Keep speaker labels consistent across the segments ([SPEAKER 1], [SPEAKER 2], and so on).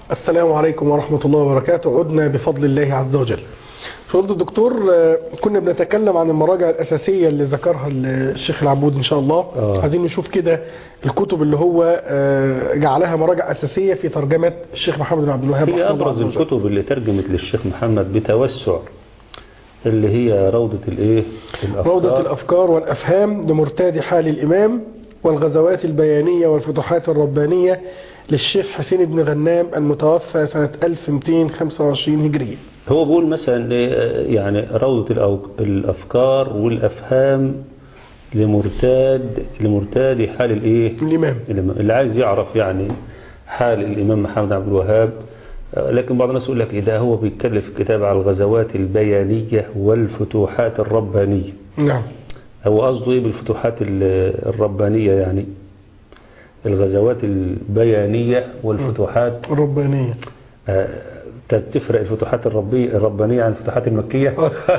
[SPEAKER 1] السلام عليكم ورحمة الله وبركاته عدنا بفضل الله عز وجل فضل الدكتور آه، كنا بنتكلم عن المراجع الأساسية اللي ذكرها الشيخ العبود إن شاء الله
[SPEAKER 2] آه.
[SPEAKER 1] عايزين نشوف كده الكتب اللي هو آه، جعلها مراجع أساسية في ترجمة الشيخ محمد بن عبد الوهاب
[SPEAKER 2] هي
[SPEAKER 1] رحمه الله
[SPEAKER 2] أبرز
[SPEAKER 1] عز وجل.
[SPEAKER 2] الكتب اللي ترجمت للشيخ محمد بتوسع اللي هي روضة الإيه الأفكار
[SPEAKER 1] روضة الأفكار والأفهام لمرتاد حال الإمام والغزوات البيانية والفتوحات الربانية للشيخ حسين بن غنام المتوفى سنة 1225 هجرية
[SPEAKER 2] هو بيقول مثلا إيه، يعني روضة الأو- الأفكار والأفهام لمرتاد لمرتاد حال الإيه
[SPEAKER 1] الإمام
[SPEAKER 2] الإمام اللي عايز يعرف يعني حال الإمام محمد عبد الوهاب آه، لكن بعض الناس يقول لك إيه ده هو بيتكلم في كتاب على الغزوات البيانية والفتوحات الربانية
[SPEAKER 1] نعم
[SPEAKER 2] هو قصده إيه بالفتوحات ال- الربانية يعني الغزوات البيانية والفتوحات
[SPEAKER 1] الربانية
[SPEAKER 2] آه، طب تفرق الفتوحات الربية الربانية عن الفتوحات المكية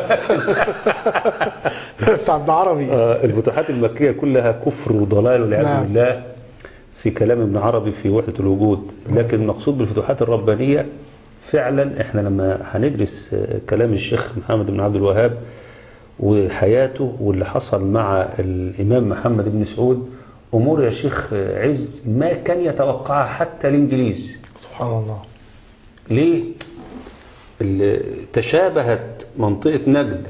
[SPEAKER 1] عبد عربي
[SPEAKER 2] آه، الفتوحات المكية كلها كفر وضلال والعياذ
[SPEAKER 1] نعم.
[SPEAKER 2] بالله في كلام ابن عربي في وحدة الوجود لكن المقصود بالفتوحات الربانية فعلا احنا لما هندرس آه، كلام الشيخ محمد بن عبد الوهاب وحياته واللي حصل مع الإمام محمد بن سعود أمور يا شيخ آه، عز ما كان يتوقعها حتى الإنجليز
[SPEAKER 1] سبحان الله
[SPEAKER 2] ليه ال- تشابهت منطقة نجد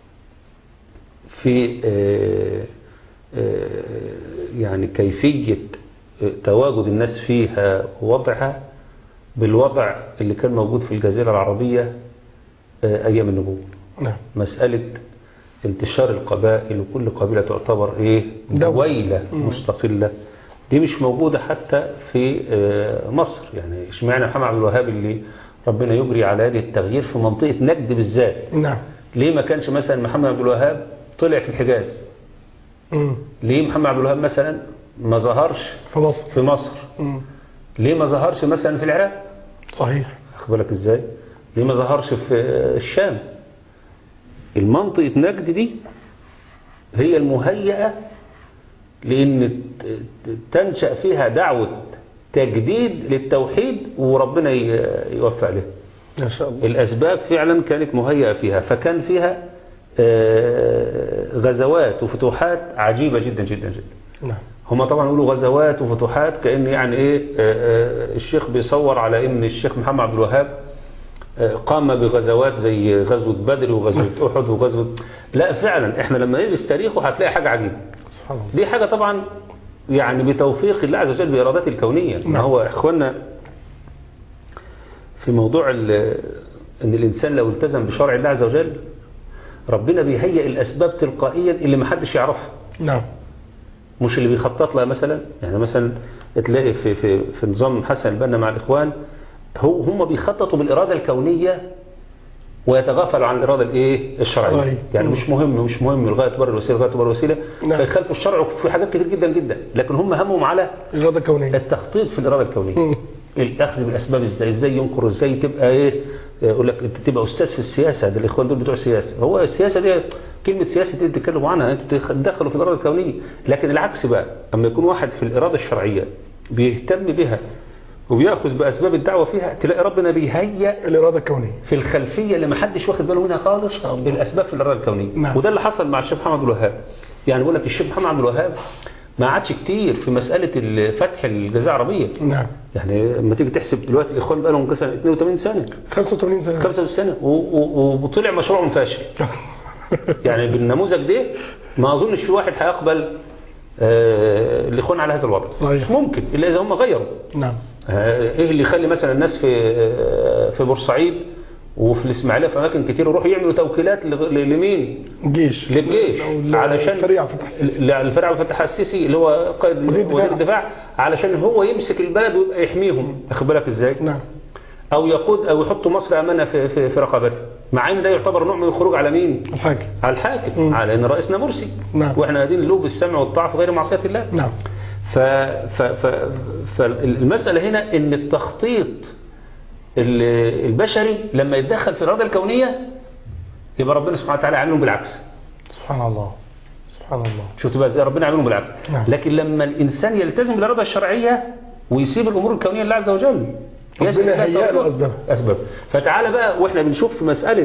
[SPEAKER 2] في آه، آه، يعني كيفية آه، تواجد الناس فيها ووضعها بالوضع اللي كان موجود في الجزيرة العربية آه، أيام النبوة
[SPEAKER 1] نعم
[SPEAKER 2] مسألة انتشار القبائل وكل قبيلة تعتبر ايه
[SPEAKER 1] دولة.
[SPEAKER 2] دويلة مستقلة دي مش موجودة حتى في آه، مصر يعني اشمعنى محمد عبد الوهاب اللي ربنا يجري على يده التغيير في منطقة نجد بالذات
[SPEAKER 1] نعم
[SPEAKER 2] ليه ما كانش مثلا محمد عبد الوهاب طلع في الحجاز
[SPEAKER 1] مم.
[SPEAKER 2] ليه محمد عبد الوهاب مثلا ما ظهرش
[SPEAKER 1] في مصر
[SPEAKER 2] في مصر
[SPEAKER 1] مم.
[SPEAKER 2] ليه ما ظهرش مثلا في العراق
[SPEAKER 1] صحيح
[SPEAKER 2] واخد بالك ازاي ليه ما ظهرش في الشام المنطقة نجد دي هي المهيئة لأن ت- ت- تنشأ فيها دعوة تجديد للتوحيد وربنا ي- يوفق له
[SPEAKER 1] ما شاء الله
[SPEAKER 2] الأسباب فعلا كانت مهيئة فيها فكان فيها آه، غزوات وفتوحات عجيبة جدا جدا جدا
[SPEAKER 1] نعم
[SPEAKER 2] هما طبعا يقولوا غزوات وفتوحات كأن يعني ايه آه، آه، الشيخ بيصور على ان الشيخ محمد عبد الوهاب آه، قام بغزوات زي غزوة بدر وغزوة أحد وغزوة لا فعلا احنا لما ندرس تاريخه هتلاقي حاجة عجيبة
[SPEAKER 1] سبحان الله
[SPEAKER 2] دي حاجة طبعا يعني بتوفيق الله عز وجل بإرادته الكونية ما
[SPEAKER 1] نعم.
[SPEAKER 2] هو إخواننا في موضوع ال- ان الإنسان لو التزم بشرع الله عز وجل ربنا بيهيئ الأسباب تلقائيا اللي محدش يعرفها
[SPEAKER 1] نعم
[SPEAKER 2] مش اللي بيخطط لها مثلا يعني مثلا تلاقي في في في نظام حسن البنا مع الاخوان هو هم بيخططوا بالاراده الكونيه ويتغافلوا عن الاراده الايه الشرعيه
[SPEAKER 1] شرعية.
[SPEAKER 2] يعني
[SPEAKER 1] مم.
[SPEAKER 2] مش مهم مش مهم لغايه بر الوسيله لغايه بر الوسيله
[SPEAKER 1] نعم.
[SPEAKER 2] فيخالفوا الشرع في حاجات كتير جدا جدا لكن هم همهم على
[SPEAKER 1] إرادة كونية
[SPEAKER 2] التخطيط في الاراده الكونيه
[SPEAKER 1] مم.
[SPEAKER 2] الاخذ بالاسباب ازاي ازاي ينقر ازاي تبقى ايه يقول لك انت تبقى استاذ في السياسه ده الاخوان دول بتوع سياسه هو السياسه دي كلمه سياسه دي تتكلموا عنها انتوا تدخلوا في الاراده الكونيه لكن العكس بقى اما يكون واحد في الاراده الشرعيه بيهتم بها وبياخذ باسباب الدعوه فيها تلاقي ربنا بيهيئ
[SPEAKER 1] الإرادة الكونية
[SPEAKER 2] في الخلفيه اللي ما حدش واخد باله منها خالص الاسباب في الاراده الكونيه
[SPEAKER 1] نعم.
[SPEAKER 2] وده اللي حصل مع الشيخ محمد عبد الوهاب يعني بقول لك الشيخ محمد عبد الوهاب ما عادش كتير في مساله فتح الجزيره العربيه
[SPEAKER 1] نعم
[SPEAKER 2] يعني لما تيجي تحسب دلوقتي الاخوان بقى لهم مثلا 82 سنه
[SPEAKER 1] 85 سنة
[SPEAKER 2] 85 سنه و- و- وطلع مشروعهم فاشل يعني بالنموذج ده ما اظنش في واحد هيقبل آه، الاخوان على هذا الوضع
[SPEAKER 1] صحيح.
[SPEAKER 2] مش ممكن الا اذا هم غيروا
[SPEAKER 1] نعم
[SPEAKER 2] آه، ايه اللي يخلي مثلا الناس في آه، في بورسعيد وفي الاسماعيليه في اماكن كتير يروحوا يعملوا توكيلات لغ- لمين
[SPEAKER 1] الجيش
[SPEAKER 2] للجيش
[SPEAKER 1] أو ال-
[SPEAKER 2] علشان
[SPEAKER 1] الفريق فتح السيسي.
[SPEAKER 2] ل- الفريق عبد الفتاح السيسي اللي هو قائد
[SPEAKER 1] وزير الدفاع.
[SPEAKER 2] وزير الدفاع علشان هو يمسك البلد ويبقى يحميهم واخد بالك ازاي
[SPEAKER 1] نعم
[SPEAKER 2] او يقود او يحط مصر امانه في في, في رقبته مع ان ده يعتبر نوع من الخروج على مين
[SPEAKER 1] الحاكم
[SPEAKER 2] على الحاكم
[SPEAKER 1] مم.
[SPEAKER 2] على ان رئيسنا مرسي
[SPEAKER 1] نعم.
[SPEAKER 2] واحنا قاعدين له بالسمع والطاعه في غير معصيه الله
[SPEAKER 1] نعم
[SPEAKER 2] ف ف ف فالمساله هنا ان التخطيط ال- البشري لما يتدخل في الاراده الكونيه يبقى ربنا سبحانه وتعالى عاملهم بالعكس
[SPEAKER 1] سبحان الله سبحان الله
[SPEAKER 2] شفت بقى ازاي ربنا عاملهم بالعكس
[SPEAKER 1] نعم.
[SPEAKER 2] لكن لما الانسان يلتزم بالاراده الشرعيه ويسيب الامور الكونيه لله عز وجل يسأل
[SPEAKER 1] ربنا
[SPEAKER 2] الله
[SPEAKER 1] هيأ له
[SPEAKER 2] توفيق.
[SPEAKER 1] أسباب.
[SPEAKER 2] أسباب فتعالى بقى وإحنا بنشوف في مسألة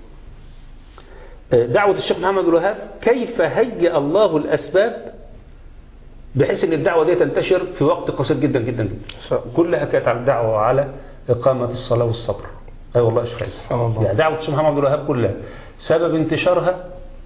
[SPEAKER 2] آه، دعوة الشيخ محمد الوهاب كيف هيأ الله الأسباب بحيث ان الدعوة دي تنتشر في وقت قصير جدا جدا جدا
[SPEAKER 1] شاء الله.
[SPEAKER 2] كلها كانت على الدعوة على إقامة الصلاة والصبر أي والله يا شيخ عز
[SPEAKER 1] سبحان الله.
[SPEAKER 2] يعني دعوة الشيخ محمد عبد الوهاب كلها سبب انتشارها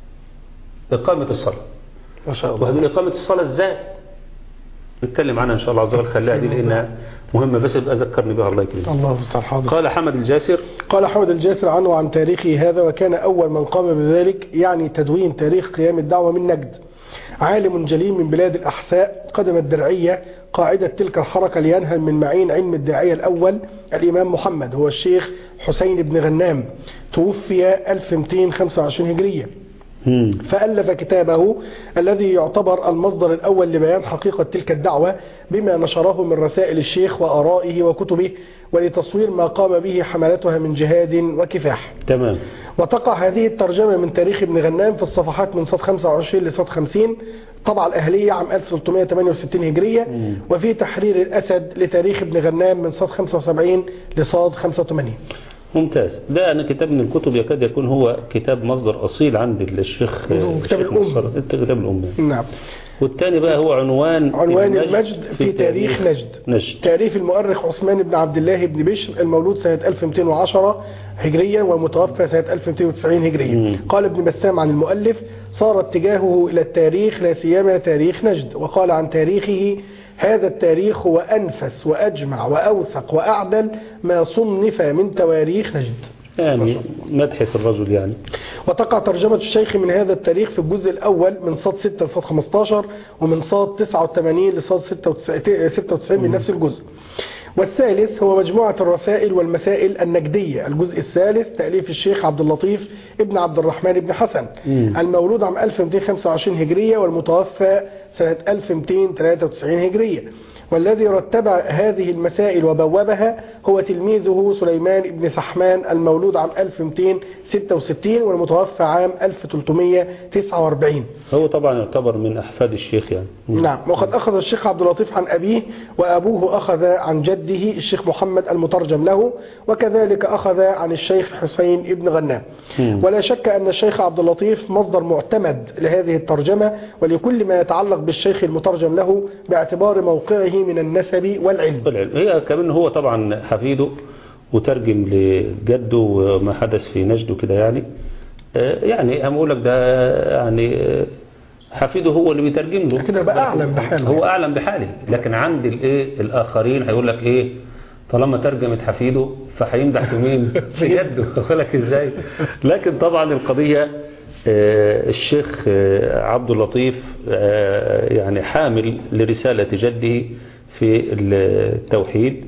[SPEAKER 2] إقامة الصلاة
[SPEAKER 1] ما شاء الله
[SPEAKER 2] وهذه إقامة الصلاة إزاي نتكلم عنها إن شاء الله عز وجل خليها دي لأنها مهمة بس يبقى ذكرني بها الله يكرمك
[SPEAKER 1] الله المستعان حاضر
[SPEAKER 2] قال حمد الجاسر
[SPEAKER 1] قال حمد الجاسر عنه عن تاريخه هذا وكان أول من قام بذلك يعني تدوين تاريخ قيام الدعوة من نجد عالم جليل من بلاد الأحساء قدم الدرعية قاعدة تلك الحركة لينهل من معين علم الداعية الأول الإمام محمد هو الشيخ حسين بن غنام توفي 1225 هجرية
[SPEAKER 2] مم.
[SPEAKER 1] فألف كتابه الذي يعتبر المصدر الأول لبيان حقيقة تلك الدعوة بما نشره من رسائل الشيخ وآرائه وكتبه ولتصوير ما قام به حملتها من جهاد وكفاح
[SPEAKER 2] تمام
[SPEAKER 1] وتقع هذه الترجمة من تاريخ ابن غنام في الصفحات من صد 25 لصد 50 طبعة الأهلية عام 1368 هجرية وفي تحرير الأسد لتاريخ ابن غنام من صد 75 لصاد 85
[SPEAKER 2] ممتاز ده أنا كتاب من الكتب يكاد يكون هو كتاب مصدر أصيل عند الشيخ
[SPEAKER 1] هو كتاب
[SPEAKER 2] الشيخ
[SPEAKER 1] الأم.
[SPEAKER 2] نصر. كتاب الأم
[SPEAKER 1] نعم
[SPEAKER 2] والثاني بقى هو عنوان
[SPEAKER 1] عنوان المجد في تاريخ نجد
[SPEAKER 2] نجد
[SPEAKER 1] تاريخ المؤرخ عثمان بن عبد الله بن بشر المولود سنة 1210 هجريا والمتوفى سنة 1290
[SPEAKER 2] مم.
[SPEAKER 1] هجريا قال ابن بسام عن المؤلف صار اتجاهه إلى التاريخ لا سيما تاريخ نجد وقال عن تاريخه هذا التاريخ هو أنفس وأجمع وأوثق وأعدل ما صنف من تواريخ نجد
[SPEAKER 2] يعني مدح في الرجل يعني
[SPEAKER 1] وتقع ترجمة الشيخ من هذا التاريخ في الجزء الأول من صاد 6 لصاد 15 ومن صاد 89 لصاد 96 من نفس الجزء والثالث هو مجموعة الرسائل والمسائل النجدية الجزء الثالث تأليف الشيخ عبد اللطيف ابن عبد الرحمن بن حسن
[SPEAKER 2] مم.
[SPEAKER 1] المولود عام 1225 هجرية والمتوفى سنة 1293 هجرية والذي رتب هذه المسائل وبوبها هو تلميذه سليمان بن سحمان المولود عام 1266 والمتوفى عام 1349
[SPEAKER 2] هو طبعا يعتبر من أحفاد الشيخ يعني مم.
[SPEAKER 1] نعم وقد أخذ الشيخ عبد اللطيف عن أبيه وأبوه أخذ عن جده الشيخ محمد المترجم له وكذلك أخذ عن الشيخ حسين ابن غنام
[SPEAKER 2] مم.
[SPEAKER 1] ولا شك أن الشيخ عبد اللطيف مصدر معتمد لهذه الترجمة ولكل ما يتعلق بالشيخ المترجم له باعتبار موقعه من النسب والعلم
[SPEAKER 2] بالعلم هي كمان هو طبعا حفيده وترجم لجده وما حدث في نجد وكده يعني آه، يعني هم اقول لك ده يعني آه، حفيده هو اللي بيترجم له
[SPEAKER 1] كده بقى أعلم بحاله.
[SPEAKER 2] هو اعلم بحاله لكن عند الايه الاخرين هيقول لك ايه طالما ترجمت حفيده فهيمدح في مين في جده واخد بالك ازاي لكن طبعا القضيه آه، الشيخ آه، عبد اللطيف آه، يعني حامل لرساله جده في التوحيد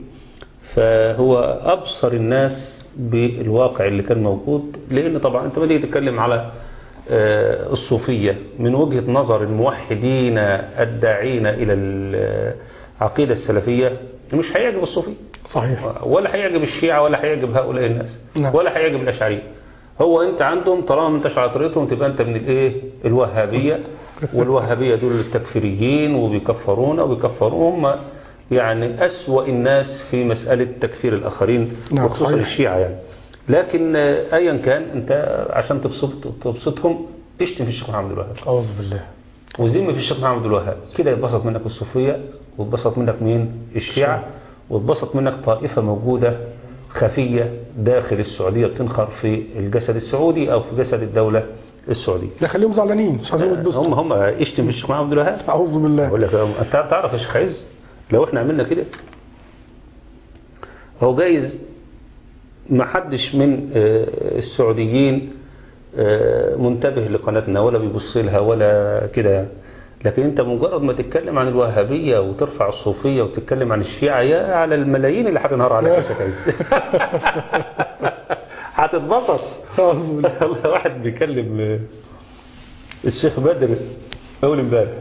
[SPEAKER 2] فهو أبصر الناس بالواقع اللي كان موجود لأن طبعا أنت بدي تتكلم على آه، الصوفية من وجهة نظر الموحدين الداعين إلى العقيدة السلفية مش هيعجب الصوفية
[SPEAKER 1] صحيح
[SPEAKER 2] ولا هيعجب الشيعة ولا هيعجب هؤلاء الناس
[SPEAKER 1] نعم.
[SPEAKER 2] ولا هيعجب الأشعرية هو أنت عندهم طالما ما انتش على طريقتهم تبقى أنت من الإيه الوهابية والوهابية دول التكفيريين وبيكفرون وبيكفرون هم يعني أسوأ الناس في مسألة تكفير الآخرين
[SPEAKER 1] نعم،
[SPEAKER 2] وخصوصا
[SPEAKER 1] صحيح.
[SPEAKER 2] الشيعة يعني لكن آه، أيا كان أنت عشان تبسط تبسطهم اشتم في الشيخ محمد الوهاب
[SPEAKER 1] أعوذ بالله
[SPEAKER 2] وذم في الشيخ محمد عبد الوهاب كده يتبسط منك الصوفية ويتبسط منك مين الشيعة ويتبسط منك طائفة موجودة خفية داخل السعودية بتنخر في الجسد السعودي أو في جسد الدولة السعودية
[SPEAKER 1] لا خليهم زعلانين مش عايزين يتبسطوا
[SPEAKER 2] هم هم اشتم في الشيخ محمد عبد الوهاب
[SPEAKER 1] أعوذ بالله
[SPEAKER 2] أقول لك أنت تعرف يا شيخ عز لو احنا عملنا كده هو جايز ما حدش من آه، السعوديين آه، منتبه لقناتنا ولا بيبص لها ولا كده يعني. لكن انت مجرد ما تتكلم عن الوهابية وترفع الصوفية وتتكلم عن الشيعة يا على الملايين اللي هتنهار عليك يا شيخ عز هتتبسط
[SPEAKER 1] أعوذ بالله
[SPEAKER 2] والله واحد بيكلم آه، الشيخ بدر اول امبارح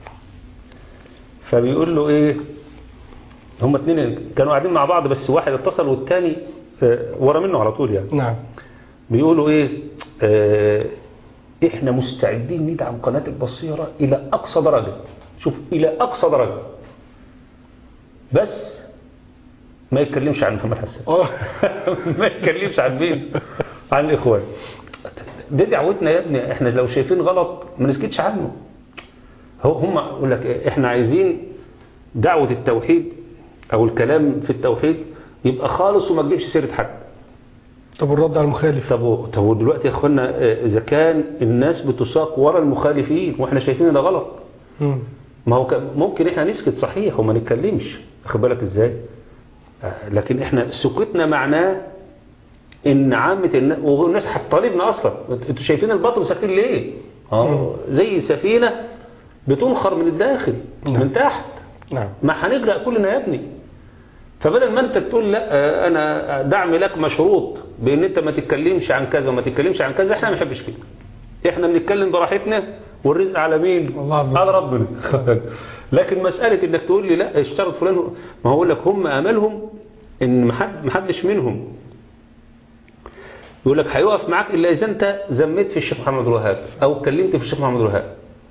[SPEAKER 2] فبيقول له ايه هما اتنين كانوا قاعدين مع بعض بس واحد اتصل والتاني آه، ورا منه على طول يعني
[SPEAKER 1] نعم
[SPEAKER 2] بيقولوا ايه آه احنا مستعدين ندعم قناة البصيرة الى اقصى درجة شوف الى اقصى درجة بس ما يتكلمش عن محمد حسان
[SPEAKER 1] اه
[SPEAKER 2] ما يتكلمش عن مين عن الاخوان دي دعوتنا يا ابني احنا لو شايفين غلط ما نسكتش عنه هو هم يقول لك إيه، احنا عايزين دعوة التوحيد او الكلام في التوحيد يبقى خالص وما تجيبش سيرة حد
[SPEAKER 1] طب الرد على المخالف
[SPEAKER 2] طب و- طب ودلوقتي يا اخوانا آه، اذا كان الناس بتساق ورا المخالفين واحنا شايفين ان ده غلط
[SPEAKER 1] مم.
[SPEAKER 2] ما هو كان- ممكن احنا نسكت صحيح وما نتكلمش خد بالك ازاي آه، لكن احنا سكوتنا معناه ان عامة الناس والناس هتطالبنا اصلا انتوا شايفين الباطل وساكتين ليه اه زي سفينة بتنخر من الداخل
[SPEAKER 1] نعم.
[SPEAKER 2] من تحت
[SPEAKER 1] نعم
[SPEAKER 2] ما هنغرق كلنا يا ابني فبدل ما انت تقول لا آه، انا دعم لك مشروط بان انت ما تتكلمش عن كذا وما تتكلمش عن كذا احنا ما بنحبش كده احنا بنتكلم براحتنا والرزق على مين
[SPEAKER 1] الله عز وجل.
[SPEAKER 2] على ربنا لكن مسألة انك تقول لي لا اشترط فلان ما هو لك هم املهم ان محد محدش منهم يقول لك هيقف معاك الا اذا انت زميت في الشيخ محمد الوهاب او اتكلمت في الشيخ محمد الوهاب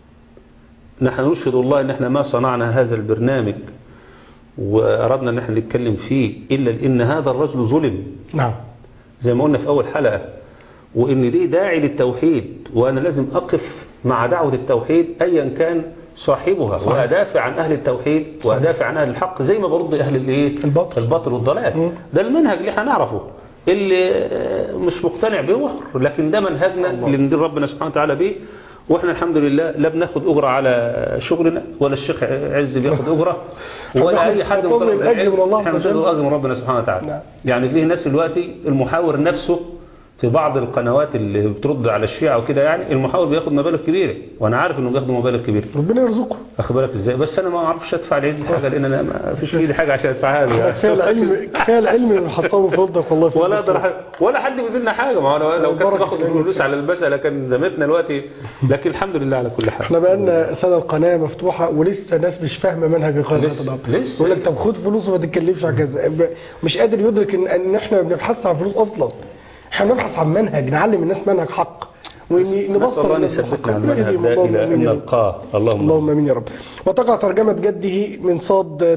[SPEAKER 2] نحن نشهد الله ان احنا ما صنعنا هذا البرنامج واردنا ان احنا نتكلم فيه الا لان هذا الرجل ظلم
[SPEAKER 1] نعم
[SPEAKER 2] زي ما قلنا في اول حلقة وان دي داعي للتوحيد وانا لازم اقف مع دعوة التوحيد ايا كان صاحبها
[SPEAKER 1] صحيح.
[SPEAKER 2] وادافع عن اهل التوحيد وادافع عن اهل الحق زي ما برضي اهل الايه
[SPEAKER 1] الباطل.
[SPEAKER 2] الباطل والضلال
[SPEAKER 1] مم.
[SPEAKER 2] ده المنهج اللي هنعرفه اللي آه، مش مقتنع به هو حر. لكن ده منهجنا اللي ندير ربنا سبحانه وتعالى به واحنا الحمد لله لا بناخد اجره على شغلنا ولا الشيخ عز بياخد اجره ولا اي حد
[SPEAKER 1] نطلب
[SPEAKER 2] طلب
[SPEAKER 1] الأجر
[SPEAKER 2] العلم.
[SPEAKER 1] من الله
[SPEAKER 2] احنا
[SPEAKER 1] عز وجل.
[SPEAKER 2] بنطلب اجر من ربنا سبحانه وتعالى
[SPEAKER 1] نعم.
[SPEAKER 2] يعني فيه ناس دلوقتي المحاور نفسه في بعض القنوات اللي بترد على الشيعة وكده يعني المحاور بياخد مبالغ كبيرة وانا عارف انه بياخد مبالغ كبيرة
[SPEAKER 1] ربنا يرزقه
[SPEAKER 2] اخد بالك ازاي بس انا ما اعرفش ادفع لعز حاجة لان انا ما فيش في ايدي حاجة عشان ادفعها له يعني.
[SPEAKER 1] كفايه العلم كفايه العلم اللي بنحصله في فضلك والله في
[SPEAKER 2] ولا
[SPEAKER 1] الدكتور.
[SPEAKER 2] اقدر أح- ولا حد بيدينا حاجة ما هو لو- لو كنت
[SPEAKER 1] بركة
[SPEAKER 2] باخد
[SPEAKER 1] الله.
[SPEAKER 2] فلوس على المسألة كان زمتنا دلوقتي لكن الحمد لله على كل حال
[SPEAKER 1] احنا بقالنا سنه القناه مفتوحه ولسه ناس مش فاهمه منهج القناه
[SPEAKER 2] لسه- لسه.
[SPEAKER 1] يقول لك طب خد فلوس وما تتكلمش عن كذا ب- مش قادر يدرك ان ان احنا ما بنبحثش عن فلوس اصلا احنا بنبحث عن منهج نعلم الناس منهج حق
[SPEAKER 2] نسأل
[SPEAKER 1] ونبصر
[SPEAKER 2] الله أن
[SPEAKER 1] الناس
[SPEAKER 2] يثبتنا
[SPEAKER 1] بالحق.
[SPEAKER 2] على المنهج
[SPEAKER 1] اللهم
[SPEAKER 2] ده إلى
[SPEAKER 1] آمين
[SPEAKER 2] أن
[SPEAKER 1] يا رب.
[SPEAKER 2] نلقاه اللهم
[SPEAKER 1] اللهم امين يا رب وتقع ترجمة جده من صاد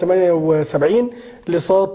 [SPEAKER 1] 378 لصاد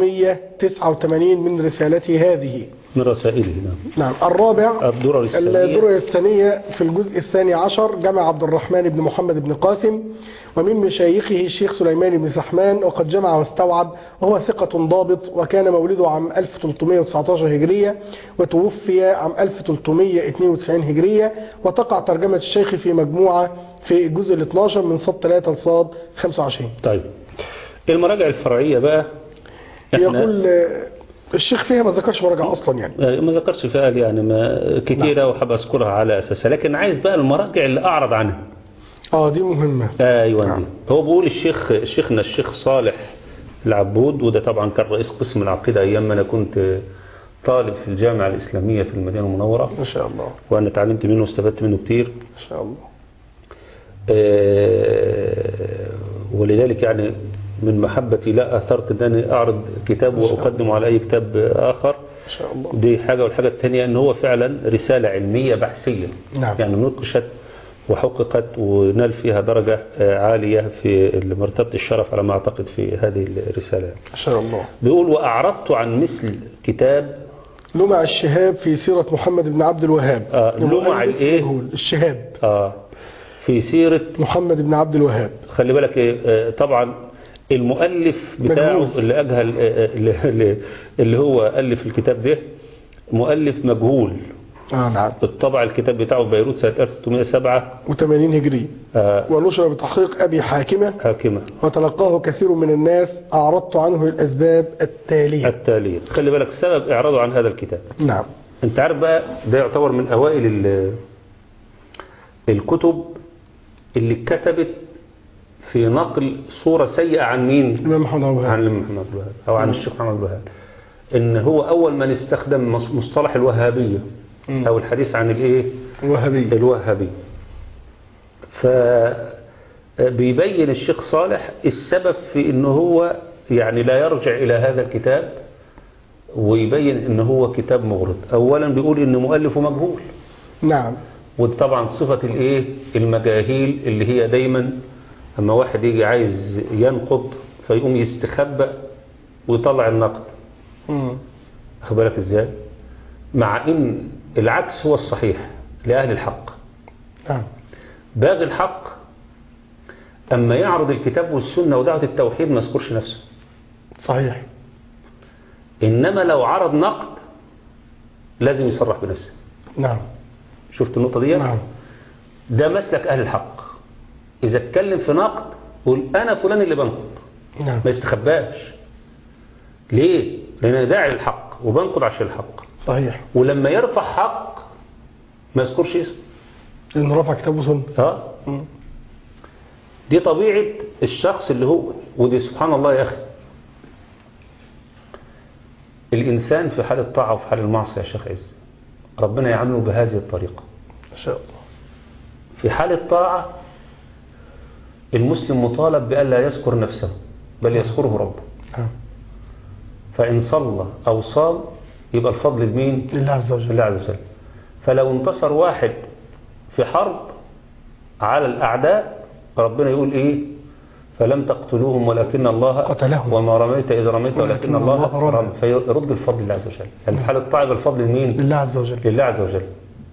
[SPEAKER 1] 389 من رسالته هذه
[SPEAKER 2] من رسائله نعم
[SPEAKER 1] نعم الرابع
[SPEAKER 2] الدرر السنية
[SPEAKER 1] الدرر الثانية في الجزء الثاني عشر جمع عبد الرحمن بن محمد بن قاسم ومن مشايخه الشيخ سليمان بن سحمان وقد جمع واستوعب وهو ثقة ضابط وكان مولده عام 1319 هجرية وتوفي عام 1392 هجرية وتقع ترجمة الشيخ في مجموعة في الجزء ال 12 من صاد 3 لصاد 25
[SPEAKER 2] طيب المراجع الفرعية بقى احنا
[SPEAKER 1] يقول آه، الشيخ فيها ما ذكرش مراجع أصلا يعني
[SPEAKER 2] ما ذكرش فيها يعني ما كتيرة وحاب أذكرها على أساسها لكن عايز بقى المراجع اللي أعرض عنها
[SPEAKER 1] اه دي مهمة
[SPEAKER 2] أيوة
[SPEAKER 1] نعم.
[SPEAKER 2] دي هو بيقول الشيخ شيخنا الشيخ صالح العبود وده طبعا كان رئيس قسم العقيدة أيام ما أنا كنت طالب في الجامعة الإسلامية في المدينة المنورة
[SPEAKER 1] ما شاء الله
[SPEAKER 2] وأنا اتعلمت منه واستفدت منه كتير
[SPEAKER 1] ما شاء الله
[SPEAKER 2] آه، ولذلك يعني من محبتي لا أثرت أن أنا أعرض كتاب وأقدمه على أي كتاب آخر
[SPEAKER 1] ما شاء الله
[SPEAKER 2] دي حاجة والحاجة الثانية أن هو فعلا رسالة علمية بحثية
[SPEAKER 1] نعم.
[SPEAKER 2] يعني نقشت وحققت ونال فيها درجة آه، عالية في مرتبة الشرف على ما أعتقد في هذه الرسالة
[SPEAKER 1] ما شاء الله
[SPEAKER 2] بيقول وأعرضت عن مثل كتاب
[SPEAKER 1] لمع الشهاب في سيرة محمد بن عبد الوهاب
[SPEAKER 2] آه، لمع
[SPEAKER 1] المؤلف
[SPEAKER 2] الإيه؟
[SPEAKER 1] مجهول. الشهاب
[SPEAKER 2] آه في سيرة
[SPEAKER 1] محمد بن عبد الوهاب
[SPEAKER 2] خلي بالك إيه، آه، طبعا المؤلف بتاعه
[SPEAKER 1] مجهول.
[SPEAKER 2] اللي أجهل آه، آه، اللي- اللي هو ألف الكتاب ده مؤلف مجهول
[SPEAKER 1] اه نعم
[SPEAKER 2] الطبع الكتاب بتاعه في بيروت سنة 1307
[SPEAKER 1] و80 هجري
[SPEAKER 2] آه،
[SPEAKER 1] ونشر بتحقيق أبي حاكمة
[SPEAKER 2] حاكمة
[SPEAKER 1] وتلقاه كثير من الناس أعرضت عنه الأسباب التالية
[SPEAKER 2] التالية خلي بالك سبب إعراضه عن هذا الكتاب
[SPEAKER 1] نعم
[SPEAKER 2] انت عارف بقى ده يعتبر من أوائل ال- الكتب اللي اتكتبت في نقل صورة سيئة عن مين
[SPEAKER 1] الإمام محمد أبو
[SPEAKER 2] عن
[SPEAKER 1] هاب
[SPEAKER 2] الإمام محمد الوهاب أو عن الشيخ محمد الوهاب إن هو أول من استخدم مص- مصطلح الوهابية
[SPEAKER 1] مم.
[SPEAKER 2] أو الحديث عن الإيه
[SPEAKER 1] الوهابي
[SPEAKER 2] الوهابي فبيبين الشيخ صالح السبب في إنه هو يعني لا يرجع إلى هذا الكتاب ويبين إنه هو كتاب مغرض أولا بيقول إن مؤلفه مجهول
[SPEAKER 1] نعم
[SPEAKER 2] ودي طبعا صفة الايه المجاهيل اللي هي دايما اما واحد يجي عايز ينقض فيقوم يستخبى ويطلع النقد
[SPEAKER 1] مم.
[SPEAKER 2] واخد بالك ازاي مع ان العكس هو الصحيح لأهل الحق
[SPEAKER 1] نعم
[SPEAKER 2] باغي الحق أما يعرض الكتاب والسنة ودعوة التوحيد ما يذكرش نفسه
[SPEAKER 1] صحيح
[SPEAKER 2] إنما لو عرض نقد لازم يصرح بنفسه
[SPEAKER 1] نعم
[SPEAKER 2] شفت النقطة دي
[SPEAKER 1] نعم
[SPEAKER 2] ده مسلك أهل الحق إذا اتكلم في نقد قول أنا فلان اللي بنقد
[SPEAKER 1] نعم
[SPEAKER 2] ما يستخباش ليه؟ لأن أنا داعي الحق وبنقد عشان الحق
[SPEAKER 1] صحيح
[SPEAKER 2] ولما يرفع حق ما يذكرش اسمه
[SPEAKER 1] لأن رفع كتاب وسنة
[SPEAKER 2] اه
[SPEAKER 1] مم.
[SPEAKER 2] دي طبيعة الشخص اللي هو ودي سبحان الله يا أخي الإنسان في حال الطاعة وفي حال المعصية يا شيخ عز ربنا يعامله بهذه الطريقة
[SPEAKER 1] ما شاء الله
[SPEAKER 2] في حال الطاعة المسلم مطالب بألا يذكر نفسه بل يذكره ربه
[SPEAKER 1] نعم
[SPEAKER 2] فإن صلى أو صام يبقى الفضل لمين؟
[SPEAKER 1] لله عز وجل
[SPEAKER 2] لله عز وجل فلو انتصر واحد في حرب على الأعداء ربنا يقول إيه فلم تقتلوهم ولكن الله
[SPEAKER 1] قتلهم.
[SPEAKER 2] وما رميت إذ رميت ولكن
[SPEAKER 1] ولكن
[SPEAKER 2] الله
[SPEAKER 1] الله رمى.
[SPEAKER 2] رمى فيرد الفضل لله عز وجل يعني في حال الطاعة يبقى الفضل لمين
[SPEAKER 1] لله عز وجل
[SPEAKER 2] لله عز وجل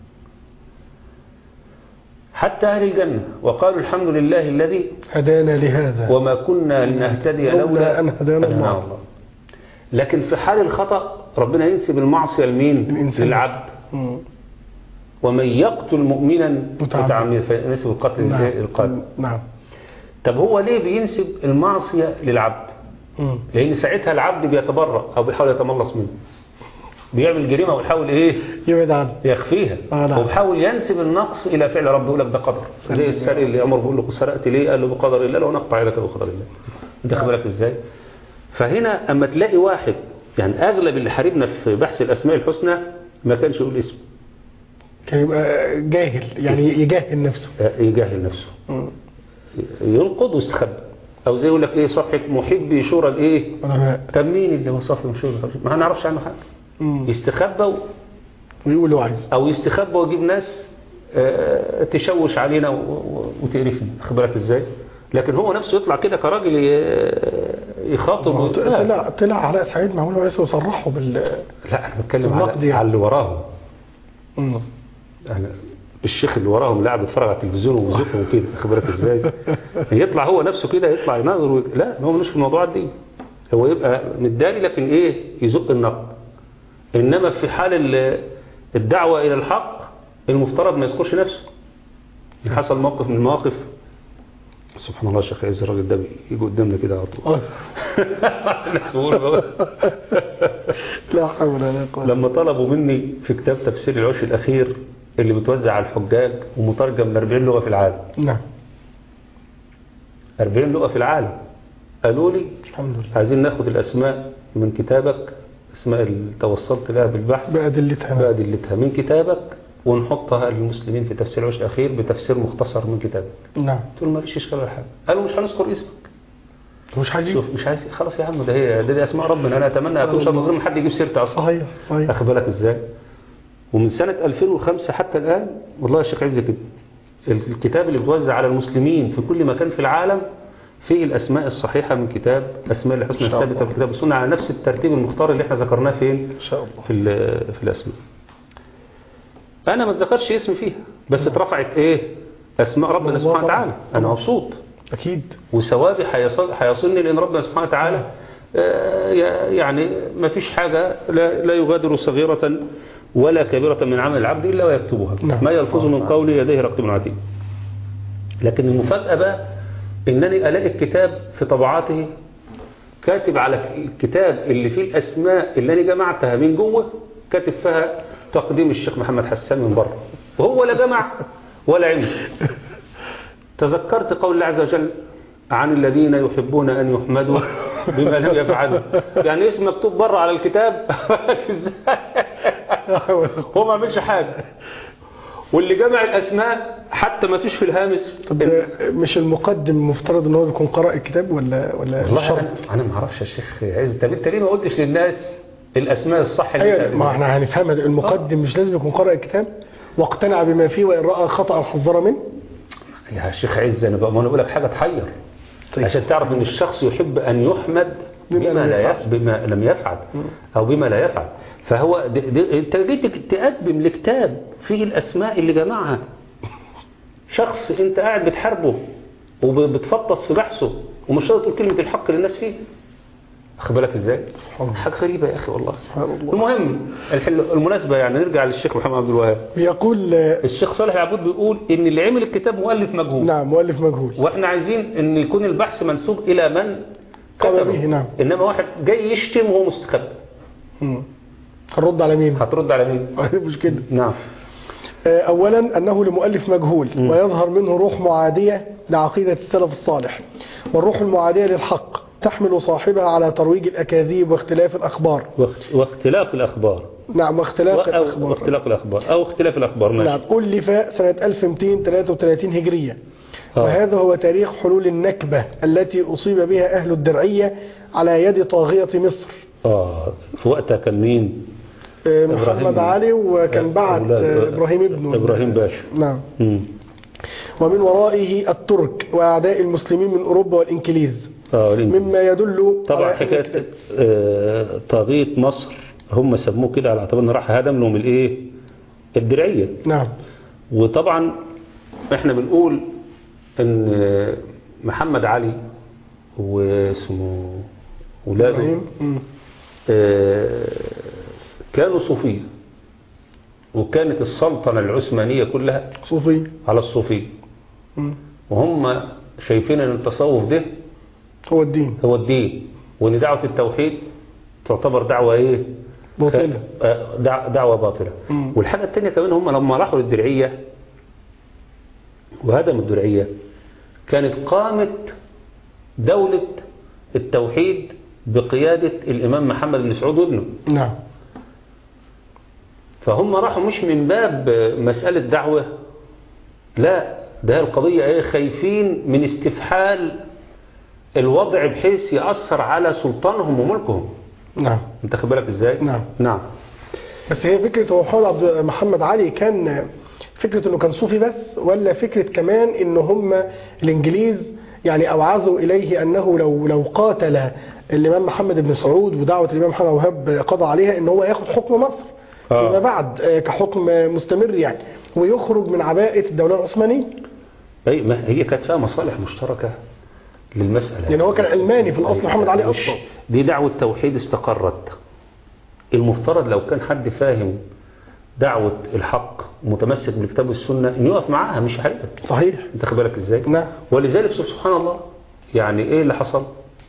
[SPEAKER 2] حتى أهل الجنة وقالوا الحمد لله الذي
[SPEAKER 1] هدانا لهذا
[SPEAKER 2] وما كنا لنهتدي
[SPEAKER 1] لولا
[SPEAKER 2] لولا
[SPEAKER 1] أن هدانا الله.
[SPEAKER 2] لكن في حال الخطأ ربنا ينسب المعصية لمين
[SPEAKER 1] الإنسان
[SPEAKER 2] للعبد
[SPEAKER 1] مم.
[SPEAKER 2] ومن يقتل مؤمنا
[SPEAKER 1] متعمد.
[SPEAKER 2] متعمدا فينسب القتل
[SPEAKER 1] نعم
[SPEAKER 2] للقاتل
[SPEAKER 1] نعم
[SPEAKER 2] طب هو ليه بينسب المعصية للعبد
[SPEAKER 1] مم.
[SPEAKER 2] لأن ساعتها العبد بيتبرأ أو بيحاول يتملص منه بيعمل جريمة ويحاول إيه
[SPEAKER 1] يبعد عنه
[SPEAKER 2] يخفيها
[SPEAKER 1] آه نعم.
[SPEAKER 2] وبيحاول ينسب النقص إلى فعل ربه يقول لك ده قدر زي السارق اللي أمر بيقول له سرقت ليه قال له بقدر الله لو نقطع يدك بقدر الله انت خد بالك ازاي فهنا اما تلاقي واحد يعني اغلب اللي حاربنا في بحث الاسماء الحسنى ما كانش يقول اسم
[SPEAKER 1] كان يبقى جاهل يعني يجاهل نفسه
[SPEAKER 2] آه، يجاهل نفسه
[SPEAKER 1] مم.
[SPEAKER 2] ينقض ويستخبى او زي يقول لك ايه صفحه محبي شورى الايه
[SPEAKER 1] علماء
[SPEAKER 2] طب مين اللي هو صفحه شورى ما نعرفش عنه حاجه
[SPEAKER 1] مم.
[SPEAKER 2] يستخبى و-
[SPEAKER 1] ويقول اللي هو عايزه
[SPEAKER 2] او يستخبى ويجيب ناس آه، تشوش علينا و- و- وتقرفنا خد بالك ازاي لكن هو نفسه يطلع كده كراجل ي- يخاطب
[SPEAKER 1] ما هو
[SPEAKER 2] ويت-
[SPEAKER 1] طلع طلع علاء سعيد معمول عيسى وصرحه بال
[SPEAKER 2] لا انا بتكلم
[SPEAKER 1] النقد
[SPEAKER 2] على,
[SPEAKER 1] يعني.
[SPEAKER 2] على اللي وراهم
[SPEAKER 1] مم.
[SPEAKER 2] أنا الشيخ اللي وراهم لاعب يتفرج على التلفزيون ويزقه وكده خد بالك ازاي يطلع هو نفسه كده يطلع يناظر ويك... لا ما هو مش في الموضوعات دي هو يبقى متداري لكن ايه يزق النقد انما في حال ال- الدعوه الى الحق المفترض ما يذكرش نفسه حصل موقف من المواقف سبحان الله شيخ عز الراجل ده يجي قدامنا كده على طول
[SPEAKER 1] آه.
[SPEAKER 2] الناس بيقولوا
[SPEAKER 1] لا حول ولا قوة
[SPEAKER 2] لما طلبوا مني في كتاب تفسير العشر الأخير اللي بتوزع على الحجاج ومترجم ل 40 لغة في العالم
[SPEAKER 1] نعم
[SPEAKER 2] 40 لغة في العالم قالوا لي
[SPEAKER 1] الحمد لله
[SPEAKER 2] عايزين ناخد الأسماء من كتابك أسماء اللي توصلت لها بالبحث
[SPEAKER 1] بأدلتها نعم.
[SPEAKER 2] بأدلتها من كتابك ونحطها للمسلمين في تفسير العشر الأخير بتفسير مختصر من كتابك
[SPEAKER 1] نعم
[SPEAKER 2] قلت له ما فيش إشكال ولا حاجة قالوا مش هنذكر اسمك
[SPEAKER 1] مش عايز
[SPEAKER 2] شوف مش عايز خلاص يا عم ده هي ده دي أسماء ربنا أنا أتمنى أن توصل من غير ما حد يجيب سيرتي أصلا
[SPEAKER 1] صحيح صحيح
[SPEAKER 2] أخد بالك إزاي ومن سنة 2005 حتى الآن والله يا شيخ عز كده الكتاب اللي بتوزع على المسلمين في كل مكان في العالم فيه الأسماء الصحيحة من كتاب أسماء الحسنى
[SPEAKER 1] إن شاء
[SPEAKER 2] الثابتة
[SPEAKER 1] الله.
[SPEAKER 2] في كتاب السنة على نفس الترتيب المختار اللي احنا ذكرناه فين
[SPEAKER 1] إن شاء الله
[SPEAKER 2] في, ال- في الأسماء أنا ما اتذكرش اسمي فيها بس اترفعت إيه أسماء ربنا
[SPEAKER 1] الله
[SPEAKER 2] سبحانه
[SPEAKER 1] طبعا.
[SPEAKER 2] وتعالى أنا
[SPEAKER 1] طبعا.
[SPEAKER 2] مبسوط
[SPEAKER 1] أكيد
[SPEAKER 2] وثوابي هيصل- هيصلني لأن ربنا سبحانه وتعالى آه، يعني ما فيش حاجة لا, لا يغادر صغيرة ولا كبيرة من عمل العبد إلا ويكتبها
[SPEAKER 1] نعم.
[SPEAKER 2] ما يلفظ من قول يديه رقيب عتيد لكن المفاجأة بقى إنني ألاقي الكتاب في طبعاته كاتب على الكتاب اللي فيه الأسماء اللي أنا جمعتها من جوه كاتب فيها تقديم الشيخ محمد حسان من بره وهو لا جمع ولا عمل تذكرت قول الله عز وجل عن الذين يحبون أن يحمدوا بما لم يفعلوا يعني اسم مكتوب بره على الكتاب هو ما عملش حاجة واللي جمع الأسماء حتى ما فيش في الهامس
[SPEAKER 1] طب مش المقدم المفترض ان هو بيكون قرأ الكتاب ولا ولا
[SPEAKER 2] والله
[SPEAKER 1] شرط
[SPEAKER 2] أنا, أنا ما أعرفش يا شيخ عز طب أنت ليه ما قلتش للناس الأسماء الصح اللي
[SPEAKER 1] ايوه
[SPEAKER 2] أنت
[SPEAKER 1] ما احنا هنفهمها دي. المقدم مش لازم يكون قرأ الكتاب واقتنع بما فيه وان رأى خطأ حذر منه
[SPEAKER 2] يا شيخ عز أنا بقى ما أنا بقول لك حاجة تحير
[SPEAKER 1] طيب.
[SPEAKER 2] عشان تعرف ان الشخص يحب ان يحمد
[SPEAKER 1] بما
[SPEAKER 2] بما,
[SPEAKER 1] لم
[SPEAKER 2] لا
[SPEAKER 1] يفعل.
[SPEAKER 2] يفعل بما لم يفعل أو بما لا يفعل فهو د- د- أنت جيت تقدم لكتاب فيه الأسماء اللي جمعها شخص أنت قاعد بتحاربه وبتفطس في بحثه ومش راضي تقول كلمة الحق للناس فيه أخد بالك إزاي؟
[SPEAKER 1] الله.
[SPEAKER 2] حاجة غريبة يا أخي والله
[SPEAKER 1] سبحان الله.
[SPEAKER 2] المهم الحل... المناسبة يعني نرجع للشيخ محمد عبد الوهاب
[SPEAKER 1] بيقول آه،
[SPEAKER 2] الشيخ صالح العبود بيقول إن اللي عمل الكتاب مؤلف مجهول
[SPEAKER 1] نعم مؤلف مجهول
[SPEAKER 2] واحنا عايزين ان يكون البحث منسوب الى من
[SPEAKER 1] قام
[SPEAKER 2] كتبه
[SPEAKER 1] به، نعم.
[SPEAKER 2] انما واحد جاي يشتم وهو مستخبي
[SPEAKER 1] مم. هنرد على مين
[SPEAKER 2] هترد على مين
[SPEAKER 1] مش كده
[SPEAKER 2] نعم
[SPEAKER 1] آه، أولا أنه لمؤلف مجهول ويظهر منه روح معادية لعقيدة السلف الصالح والروح المعادية للحق تحمل صاحبها على ترويج الأكاذيب واختلاف الأخبار
[SPEAKER 2] واخت- واختلاف الاخبار
[SPEAKER 1] نعم واختلاف
[SPEAKER 2] او
[SPEAKER 1] الأخبار
[SPEAKER 2] واختلاف الاخبار او اختلاف الاخبار
[SPEAKER 1] نعم
[SPEAKER 2] ماشي
[SPEAKER 1] ألف سنة 1233 هجرية
[SPEAKER 2] آه.
[SPEAKER 1] وهذا هو تاريخ حلول النكبة التي أصيب بها أهل الدرعية على يد طاغية مصر
[SPEAKER 2] اه في وقتها كان مين
[SPEAKER 1] آه، محمد علي وكان بعت
[SPEAKER 2] أولاد-
[SPEAKER 1] آه، إبراهيم ابنه
[SPEAKER 2] ابراهيم باشا
[SPEAKER 1] نعم
[SPEAKER 2] مم.
[SPEAKER 1] ومن ورائه الترك وأعداء المسلمين من أوروبا والإنكليز
[SPEAKER 2] اه الإنجليز.
[SPEAKER 1] مما يدل
[SPEAKER 2] طبعا
[SPEAKER 1] على
[SPEAKER 2] حكايه آه، طاغيه مصر هم سموه كده على اعتبار انه راح هدم لهم الايه الدرعيه
[SPEAKER 1] نعم
[SPEAKER 2] وطبعا احنا بنقول ان محمد علي واسمه ولاده
[SPEAKER 1] إبراهيم مم.
[SPEAKER 2] آه، كانوا صوفية وكانت السلطنة العثمانية كلها
[SPEAKER 1] صوفي
[SPEAKER 2] على الصوفية
[SPEAKER 1] مم.
[SPEAKER 2] وهم شايفين ان التصوف ده
[SPEAKER 1] هو الدين
[SPEAKER 2] هو الدين وان دعوة التوحيد تعتبر دعوة ايه
[SPEAKER 1] باطلة
[SPEAKER 2] آه، دع- دعوة باطلة
[SPEAKER 1] مم.
[SPEAKER 2] والحاجة التانية كمان هم لما راحوا للدرعية وهدموا الدرعية كانت قامت دولة التوحيد بقيادة الإمام محمد بن سعود وابنه
[SPEAKER 1] نعم
[SPEAKER 2] فهم راحوا مش من باب مسألة دعوة لا ده القضية ايه خايفين من استفحال الوضع بحيث يأثر على سلطانهم وملكهم
[SPEAKER 1] نعم
[SPEAKER 2] انت خد بالك ازاي
[SPEAKER 1] نعم.
[SPEAKER 2] نعم
[SPEAKER 1] بس هي فكرة هو محمد عبد محمد علي كان فكرة انه كان صوفي بس ولا فكرة كمان ان هم الانجليز يعني اوعزوا اليه انه لو لو قاتل الامام محمد بن سعود ودعوة الامام محمد وهاب قضى عليها ان هو ياخد حكم مصر
[SPEAKER 2] آه.
[SPEAKER 1] فيما بعد آه، كحكم مستمر يعني ويخرج من عباءة الدولة العثمانية
[SPEAKER 2] اي ما هي كانت فيها مصالح مشتركة للمسألة
[SPEAKER 1] يعني هو كان علماني في الاصل محمد علي
[SPEAKER 2] مش-
[SPEAKER 1] اصلا
[SPEAKER 2] دي دعوة توحيد استقرت المفترض لو كان حد فاهم دعوة الحق متمسك بالكتاب والسنة انه يقف معاها مش هيقف
[SPEAKER 1] صحيح
[SPEAKER 2] انت خد بالك ازاي
[SPEAKER 1] نعم
[SPEAKER 2] ولذلك سبحان الله يعني ايه اللي حصل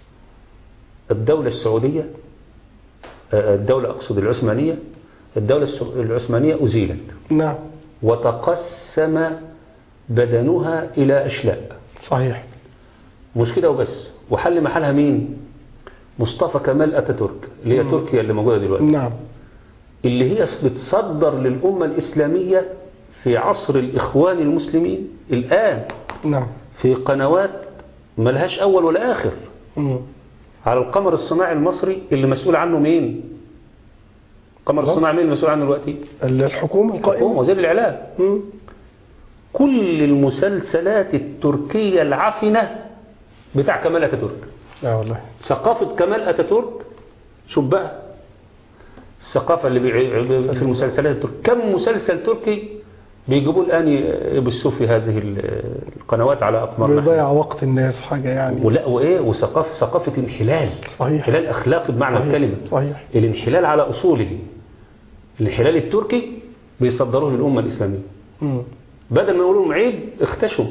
[SPEAKER 2] الدولة السعودية آه، الدولة اقصد العثمانية الدولة الس- العثمانية ازيلت
[SPEAKER 1] نعم
[SPEAKER 2] وتقسم بدنها الى اشلاء
[SPEAKER 1] صحيح
[SPEAKER 2] مش كده وبس وحل محلها مين مصطفى كمال اتاتورك اللي هي تركيا اللي موجودة دلوقتي
[SPEAKER 1] نعم
[SPEAKER 2] اللي هي بتصدر للأمة الإسلامية في عصر الإخوان المسلمين الآن
[SPEAKER 1] نعم
[SPEAKER 2] في قنوات ملهاش أول ولا آخر
[SPEAKER 1] مم.
[SPEAKER 2] على القمر الصناعي المصري اللي مسؤول عنه مين القمر
[SPEAKER 1] خلاص.
[SPEAKER 2] الصناعي مين المسؤول عنه دلوقتي
[SPEAKER 1] الحكومة
[SPEAKER 2] هو
[SPEAKER 1] القائمة
[SPEAKER 2] وزير الإعلام
[SPEAKER 1] مم.
[SPEAKER 2] كل المسلسلات التركية العفنة بتاع كمال أتاتورك
[SPEAKER 1] اه والله
[SPEAKER 2] ثقافة كمال أتاتورك شوف بقى الثقافة اللي بيع- في المسلسلات التركية كم مسلسل تركي بيجيبوا الآن يبثوا في هذه ال- القنوات على أقمار
[SPEAKER 1] بيضيع وقت الناس حاجة يعني
[SPEAKER 2] ولا وإيه وثقافة ثقافة انحلال
[SPEAKER 1] صحيح
[SPEAKER 2] انحلال أخلاقي بمعنى
[SPEAKER 1] صحيح.
[SPEAKER 2] الكلمة
[SPEAKER 1] صحيح
[SPEAKER 2] الانحلال على أصوله الانحلال التركي بيصدروه للأمة الإسلامية
[SPEAKER 1] مم.
[SPEAKER 2] بدل ما يقولوا لهم عيب اختشوا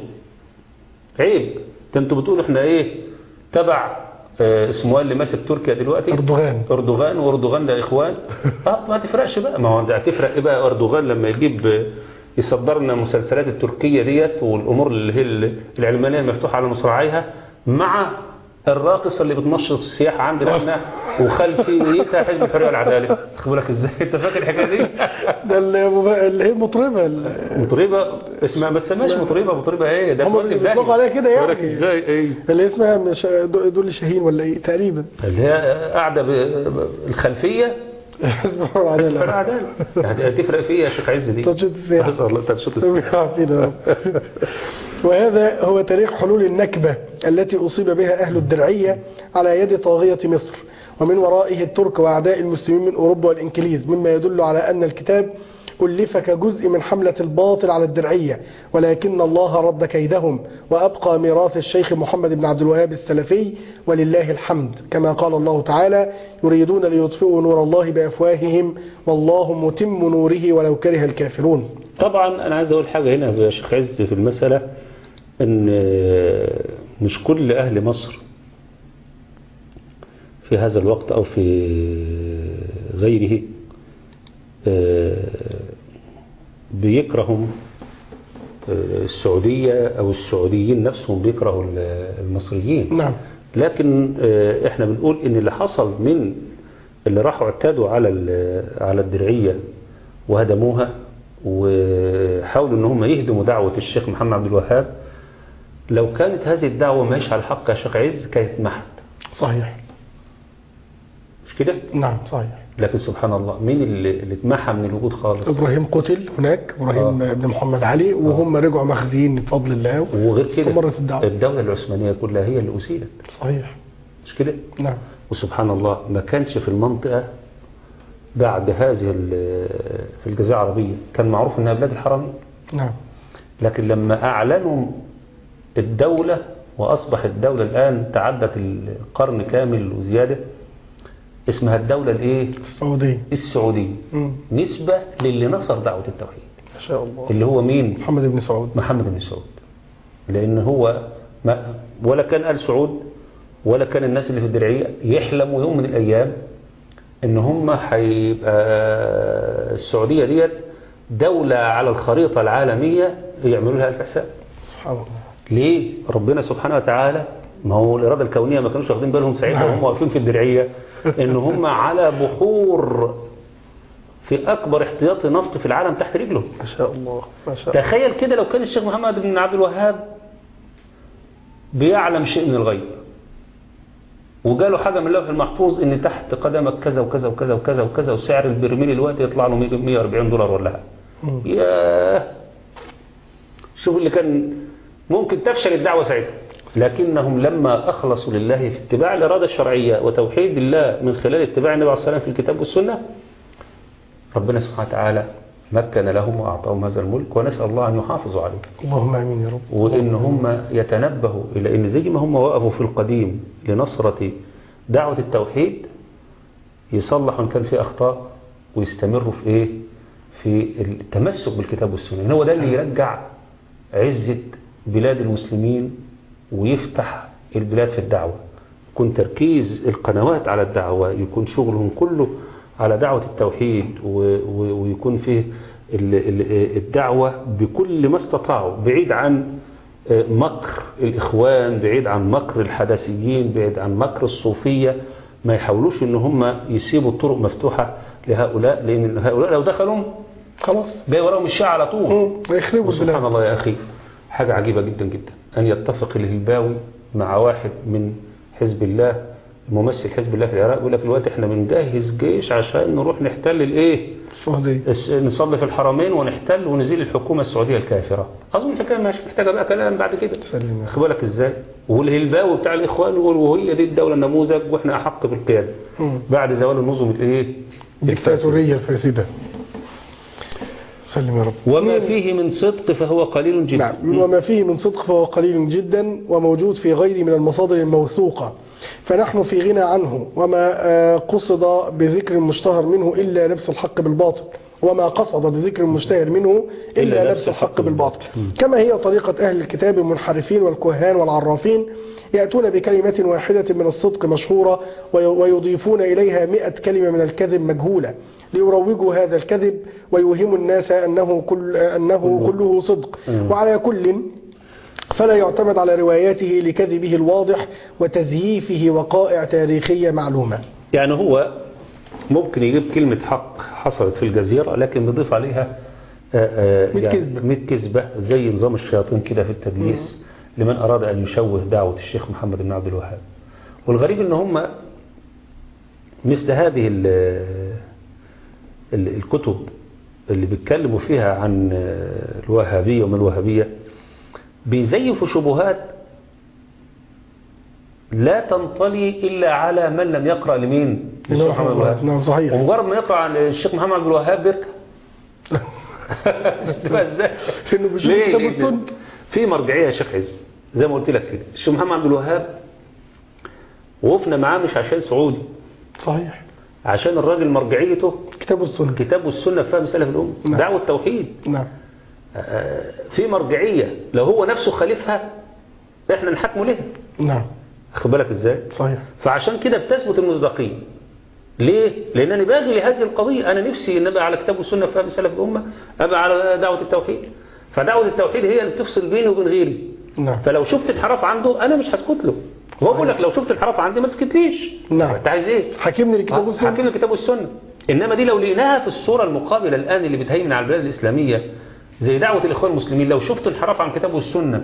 [SPEAKER 2] عيب ده انتوا بتقولوا احنا ايه تبع اه اسمه إيه اللي ماسك تركيا دلوقتي
[SPEAKER 1] أردوغان
[SPEAKER 2] اردوغان واردوغان ده اخوان اه ما تفرقش بقى ما هو ده هتفرق ايه بقى اردوغان لما يجيب آه، يصدر لنا المسلسلات التركيه ديت والامور اللي هي العلمانيه المفتوحه على مصراعيها مع الراقصه اللي بتنشط السياحه عندنا احنا وخلفيتها حزب الحريه والعداله خد بالك ازاي انت فاكر الحكايه دي
[SPEAKER 1] ده المب- اللي هي مطربة ال-
[SPEAKER 2] مطربه اسمها ما تسماش مطربه مطربه ايه ده
[SPEAKER 1] هم
[SPEAKER 2] تودي في داهية.
[SPEAKER 1] بيطلقوا عليها كده يعني.
[SPEAKER 2] خد بالك ازاي ايه
[SPEAKER 1] اللي اسمها مش دول شاهين ولا ايه تقريبا
[SPEAKER 2] اللي هي قاعده ب- ب- الخلفيه
[SPEAKER 1] حزب الحرية والعدالة
[SPEAKER 2] العدالة هت- هتفرق في ايه يا شيخ عز دي
[SPEAKER 1] تنشيط السياحة.
[SPEAKER 2] نسأل الله تنشيط السياحة
[SPEAKER 1] عافينا يا رب. وهذا هو تاريخ حلول النكبة التي أصيب بها أهل الدرعية على يد طاغية مصر ومن ورائه الترك وأعداء المسلمين من أوروبا والإنكليز مما يدل على أن الكتاب ألف كجزء من حملة الباطل على الدرعية ولكن الله رد كيدهم وأبقى ميراث الشيخ محمد بن عبد الوهاب السلفي ولله الحمد كما قال الله تعالى يريدون ليطفئوا نور الله بأفواههم والله متم نوره ولو كره الكافرون
[SPEAKER 2] طبعا انا عايز اقول حاجة هنا يا شيخ عز في المسألة ان مش كل اهل مصر في هذا الوقت او في غيره بيكرهوا السعودية او السعوديين نفسهم بيكرهوا المصريين
[SPEAKER 1] نعم
[SPEAKER 2] لكن احنا بنقول ان اللي حصل من اللي راحوا اعتادوا على على الدرعية وهدموها وحاولوا ان هم يهدموا دعوة الشيخ محمد عبد الوهاب لو كانت هذه الدعوة ماشية على الحق يا شيخ عز كانت محت
[SPEAKER 1] صحيح
[SPEAKER 2] مش كده
[SPEAKER 1] نعم صحيح
[SPEAKER 2] لكن سبحان الله مين اللي, اللي اتمحى من الوجود خالص
[SPEAKER 1] إبراهيم قتل هناك إبراهيم
[SPEAKER 2] آه.
[SPEAKER 1] بن محمد علي وهم رجعوا مخزين بفضل الله
[SPEAKER 2] وغير كده
[SPEAKER 1] استمرت الدعوة
[SPEAKER 2] الدولة العثمانية كلها هي اللي أسيلت
[SPEAKER 1] صحيح
[SPEAKER 2] مش كده
[SPEAKER 1] نعم
[SPEAKER 2] وسبحان الله ما كانش في المنطقة بعد هذه ال- في الجزيرة العربية كان معروف انها بلاد الحرمين
[SPEAKER 1] نعم
[SPEAKER 2] لكن لما اعلنوا الدولة واصبح الدولة الان تعدت القرن كامل وزيادة اسمها الدولة الايه
[SPEAKER 1] السعودية
[SPEAKER 2] السعودية
[SPEAKER 1] مم.
[SPEAKER 2] نسبة للي نصر دعوة التوحيد
[SPEAKER 1] ما شاء الله
[SPEAKER 2] اللي هو مين
[SPEAKER 1] محمد بن سعود
[SPEAKER 2] محمد بن سعود لان هو ما ولا كان آل سعود ولا كان الناس اللي في الدرعية يحلموا يوم من الايام ان هم هيبقى السعودية ديت دولة على الخريطة العالمية يعملوا لها الف حساب
[SPEAKER 1] سبحان الله
[SPEAKER 2] ليه ربنا سبحانه وتعالى ما هو الإرادة الكونية ما كانوش واخدين بالهم ساعتها
[SPEAKER 1] نعم.
[SPEAKER 2] وهم واقفين في الدرعية ان هم على بحور في اكبر احتياطي نفط في العالم تحت رجلهم
[SPEAKER 1] ما شاء الله ما شاء الله
[SPEAKER 2] تخيل كده لو كان الشيخ محمد بن عبد الوهاب بيعلم شيء من الغيب وجاله حاجة من اللوح المحفوظ ان تحت قدمك كذا وكذا وكذا وكذا وكذا وسعر البرميل الوقت يطلع له 140 دولار ولا حاجة
[SPEAKER 1] مم.
[SPEAKER 2] ياه شوف اللي كان ممكن تفشل الدعوة ساعتها لكنهم لما أخلصوا لله في اتباع الإرادة الشرعية وتوحيد الله من خلال اتباع النبي عليه الصلاة والسلام في الكتاب والسنة ربنا سبحانه وتعالى مكن لهم وأعطاهم هذا الملك ونسأل الله أن يحافظوا عليه
[SPEAKER 1] اللهم امين يا رب
[SPEAKER 2] وإن هم يتنبهوا إلى إن زي ما هم وقفوا في القديم لنصرة دعوة التوحيد يصلحوا إن كان في أخطاء ويستمروا في إيه في التمسك بالكتاب والسنة هو ده اللي يرجع عزة بلاد المسلمين ويفتح البلاد في الدعوة يكون تركيز القنوات على الدعوة يكون شغلهم كله على دعوة التوحيد و- و- ويكون فيه ال- ال- الدعوة بكل ما استطاعوا بعيد عن مكر الإخوان بعيد عن مكر الحداثيين بعيد عن مكر الصوفية ما يحاولوش ان هم يسيبوا الطرق مفتوحة لهؤلاء لأن هؤلاء لو دخلوا
[SPEAKER 1] خلاص
[SPEAKER 2] جاي وراهم الشيعة على طول
[SPEAKER 1] مم. ويخربوا
[SPEAKER 2] وسبحان
[SPEAKER 1] البلاد
[SPEAKER 2] الله يا أخي حاجة عجيبة جدا جدا أن يتفق الهلباوي مع واحد من حزب الله ممثل حزب الله في العراق يقول لك الوقت احنا بنجهز جيش عشان نروح نحتل الايه
[SPEAKER 1] السعودية
[SPEAKER 2] الس- نصلي في الحرمين ونحتل ونزيل الحكومة السعودية الكافرة أظن الحكاية مش محتاجة بقى كلام بعد كده
[SPEAKER 1] سلم يا أخي.
[SPEAKER 2] خد بالك ازاي والهلباوي بتاع الإخوان يقول وهي دي الدولة النموذج واحنا أحق بالقيادة
[SPEAKER 1] مم.
[SPEAKER 2] بعد زوال النظم الايه
[SPEAKER 1] الدكتاتورية الفاسدة سلم يا رب
[SPEAKER 2] وما فيه من صدق فهو قليل جدا
[SPEAKER 1] نعم وما فيه من صدق فهو قليل جدا وموجود في غير من المصادر الموثوقة فنحن في غنى عنه وما آه، قصد بذكر مشتهر منه إلا لبس الحق بالباطل وما قصد بذكر مشتهر منه إلا لبس الحق بالباطل كما هي طريقة أهل الكتاب المنحرفين والكهان والعرافين يأتون بكلمة واحدة من الصدق مشهورة وي- ويضيفون إليها مئة كلمة من الكذب مجهولة ليروجوا هذا الكذب ويوهموا الناس أنه, كل أنه كله صدق وعلى كل فلا يعتمد على رواياته لكذبه الواضح وتزييفه وقائع تاريخية معلومة
[SPEAKER 2] يعني هو ممكن يجيب كلمة حق حصلت في الجزيرة لكن بيضيف عليها آه، آه،
[SPEAKER 1] مية
[SPEAKER 2] يعني
[SPEAKER 1] كذبة.
[SPEAKER 2] مية كذبة زي نظام الشياطين كده في التدليس لمن أراد أن يشوه دعوة الشيخ محمد بن عبد الوهاب والغريب ان هم مثل هذه ال- ال- الكتب اللي بيتكلموا فيها عن آه، الوهابية وما الوهابية بيزيفوا شبهات لا تنطلي إلا على من لم يقرأ لمين؟ للشيخ محمد عبد الوهاب
[SPEAKER 1] نعم صحيح
[SPEAKER 2] ومجرد ما يقرأ عن الشيخ محمد عبد الوهاب بيركب شفت بقى ازاي؟
[SPEAKER 1] لأنه بيشوف
[SPEAKER 2] ليه؟
[SPEAKER 1] كتاب
[SPEAKER 2] ليه؟
[SPEAKER 1] السنة.
[SPEAKER 2] في مرجعية يا شيخ عز زي ما قلت لك كده الشيخ محمد عبد الوهاب وقفنا معاه مش عشان سعودي
[SPEAKER 1] صحيح
[SPEAKER 2] عشان الراجل مرجعيته
[SPEAKER 1] كتاب السنة
[SPEAKER 2] كتاب والسنة فهم سلف الأمة
[SPEAKER 1] نعم.
[SPEAKER 2] دعوة التوحيد
[SPEAKER 1] نعم
[SPEAKER 2] آه، في مرجعية لو هو نفسه خالفها احنا نحكمه لها
[SPEAKER 1] نعم
[SPEAKER 2] خد بالك ازاي
[SPEAKER 1] صحيح
[SPEAKER 2] فعشان كده بتثبت المصداقية ليه؟ لأنني باغي لهذه القضية أنا نفسي أن أبقى على كتاب والسنة فهم سلف الأمة أبقى على دعوة التوحيد فدعوة التوحيد هي اللي بتفصل بيني وبين غيري
[SPEAKER 1] نعم
[SPEAKER 2] فلو شفت انحراف عنده أنا مش هسكت له هو بقول لك لو شفت انحراف عندي ما تسكتليش
[SPEAKER 1] نعم.
[SPEAKER 2] انت عايز ايه؟
[SPEAKER 1] حاكمني لكتاب السنة
[SPEAKER 2] حاكم الكتاب والسنة إنما دي لو لقيناها في الصورة المقابلة الآن اللي بتهيمن على البلاد الإسلامية زي دعوة الإخوان المسلمين لو شفت انحراف عن الكتاب والسنة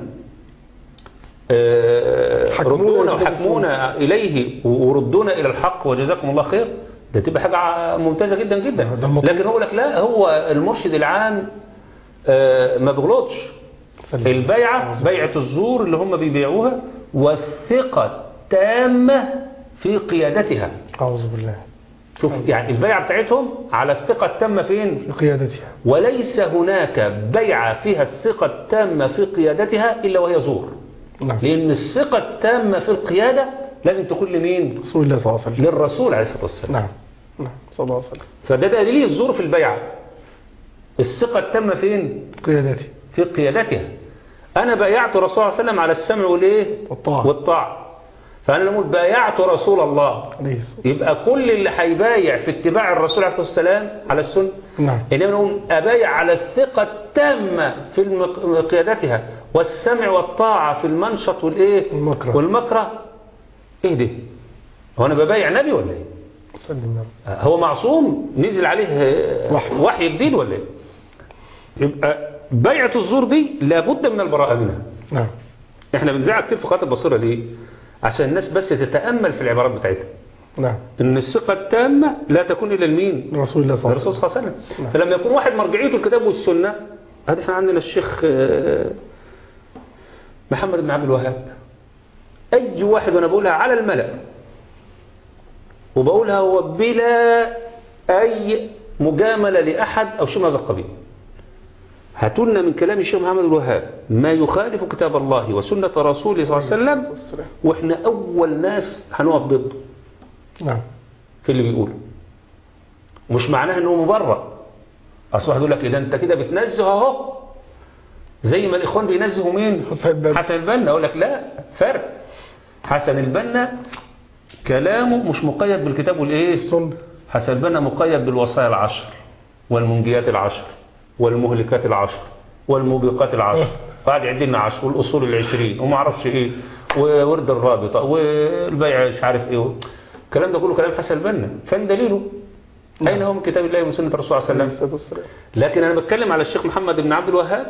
[SPEAKER 2] آه،
[SPEAKER 1] حكمونا
[SPEAKER 2] ردونا
[SPEAKER 1] الكتاب
[SPEAKER 2] وحكمونا إليه وردونا إلى الحق وجزاكم الله خير ده تبقى حاجة ع- ممتازة جدا جدا
[SPEAKER 1] ده المطلوب.
[SPEAKER 2] لكن هو لك لا هو المرشد العام آه، ما بيغلطش
[SPEAKER 1] سلم.
[SPEAKER 2] البيعة بيعة الزور اللي هم بيبيعوها والثقة تامة في قيادتها
[SPEAKER 1] أعوذ بالله
[SPEAKER 2] شوف يعني البيعة بتاعتهم على الثقة التامة فين
[SPEAKER 1] بقيادتها
[SPEAKER 2] وليس هناك بيعة فيها الثقة التامة في قيادتها إلا وهي زور
[SPEAKER 1] نعم
[SPEAKER 2] لأن الثقة التامة في القيادة لازم تكون لمين
[SPEAKER 1] رسول الله صلى الله عليه وسلم
[SPEAKER 2] للرسول عليه الصلاة والسلام
[SPEAKER 1] نعم نعم صلى الله عليه وسلم
[SPEAKER 2] فده دليل الزور في البيعة الثقة التامة فين
[SPEAKER 1] قيادتي
[SPEAKER 2] في قيادتها أنا بايعت الرسول صلى الله عليه وسلم على السمع والإيه
[SPEAKER 1] والطاعة
[SPEAKER 2] والطاعة فأنا لما أقول بايعت رسول الله
[SPEAKER 1] عليه الصلاة
[SPEAKER 2] يبقى كل اللي هيبايع في اتباع الرسول عليه الصلاة والسلام على السنة
[SPEAKER 1] نعم
[SPEAKER 2] إنما نقول أبايع على الثقة التامة في المق- قيادتها والسمع والطاعة في المنشط والإيه
[SPEAKER 1] المكره.
[SPEAKER 2] والمكره إيه ده هو أنا ببايع نبي ولا إيه
[SPEAKER 1] سلم نعم
[SPEAKER 2] هو معصوم نزل عليه آه،
[SPEAKER 1] وحي.
[SPEAKER 2] وحي جديد ولا إيه يبقى بيعة الزور دي لابد من البراءة منها
[SPEAKER 1] نعم
[SPEAKER 2] احنا بنزعل كتير في قناه البصيره ليه عشان الناس بس تتامل في العبارات بتاعتها
[SPEAKER 1] نعم
[SPEAKER 2] ان الثقه التامه لا تكون الا لمين
[SPEAKER 1] رسول الله صلى الله عليه
[SPEAKER 2] الرسول
[SPEAKER 1] وسلم
[SPEAKER 2] صلى الله عليه وسلم
[SPEAKER 1] نعم.
[SPEAKER 2] فلما يكون واحد مرجعيته الكتاب والسنه هذا احنا عندنا الشيخ آه، محمد بن عبد الوهاب اي واحد وانا بقولها على الملأ وبقولها هو بلا اي مجامله لاحد او شيء من هذا القبيل هاتوا لنا من كلام الشيخ محمد بن الوهاب ما يخالف كتاب الله وسنه رسوله صلى الله عليه وسلم
[SPEAKER 1] والسلام.
[SPEAKER 2] واحنا اول ناس هنقف ضده
[SPEAKER 1] نعم
[SPEAKER 2] في اللي بيقوله مش معناه انه مبرر اصل واحد يقول لك اذا انت كده بتنزه اهو زي ما الاخوان بينزهوا مين
[SPEAKER 1] حسن البنا.
[SPEAKER 2] حسن البنا اقول لك لا فرق حسن البنا كلامه مش مقيد بالكتاب والايه
[SPEAKER 1] السنة
[SPEAKER 2] حسن البنا مقيد بالوصايا العشر والمنجيات العشر والمهلكات العشر والموبقات العشر قاعد يعد لنا عشر والاصول العشرين وما اعرفش ايه وورد الرابطه والبيع مش عارف ايه الكلام ده كله كلام حسن البنا فين دليله اين هو من كتاب الله ومن سنه الرسول صلى الله
[SPEAKER 1] عليه
[SPEAKER 2] عليه وسلم
[SPEAKER 1] الصلاة والسلام
[SPEAKER 2] لكن انا بتكلم على الشيخ محمد بن عبد الوهاب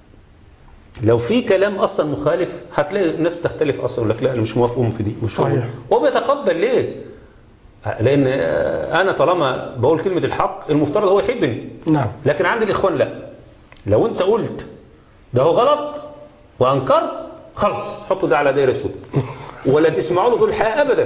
[SPEAKER 2] لو في كلام اصلا مخالف هتلاقي الناس بتختلف اصلا يقول لك لا انا مش موافقهم في دي مش هو
[SPEAKER 1] صحيح.
[SPEAKER 2] هو بيتقبل ليه لان انا طالما بقول كلمه الحق المفترض هو يحبني
[SPEAKER 1] نعم
[SPEAKER 2] لكن عند الاخوان لا لو انت قلت ده هو غلط وانكرت خلاص حطوا ده على دايره سود ولا تسمعوا له طول الحياه ابدا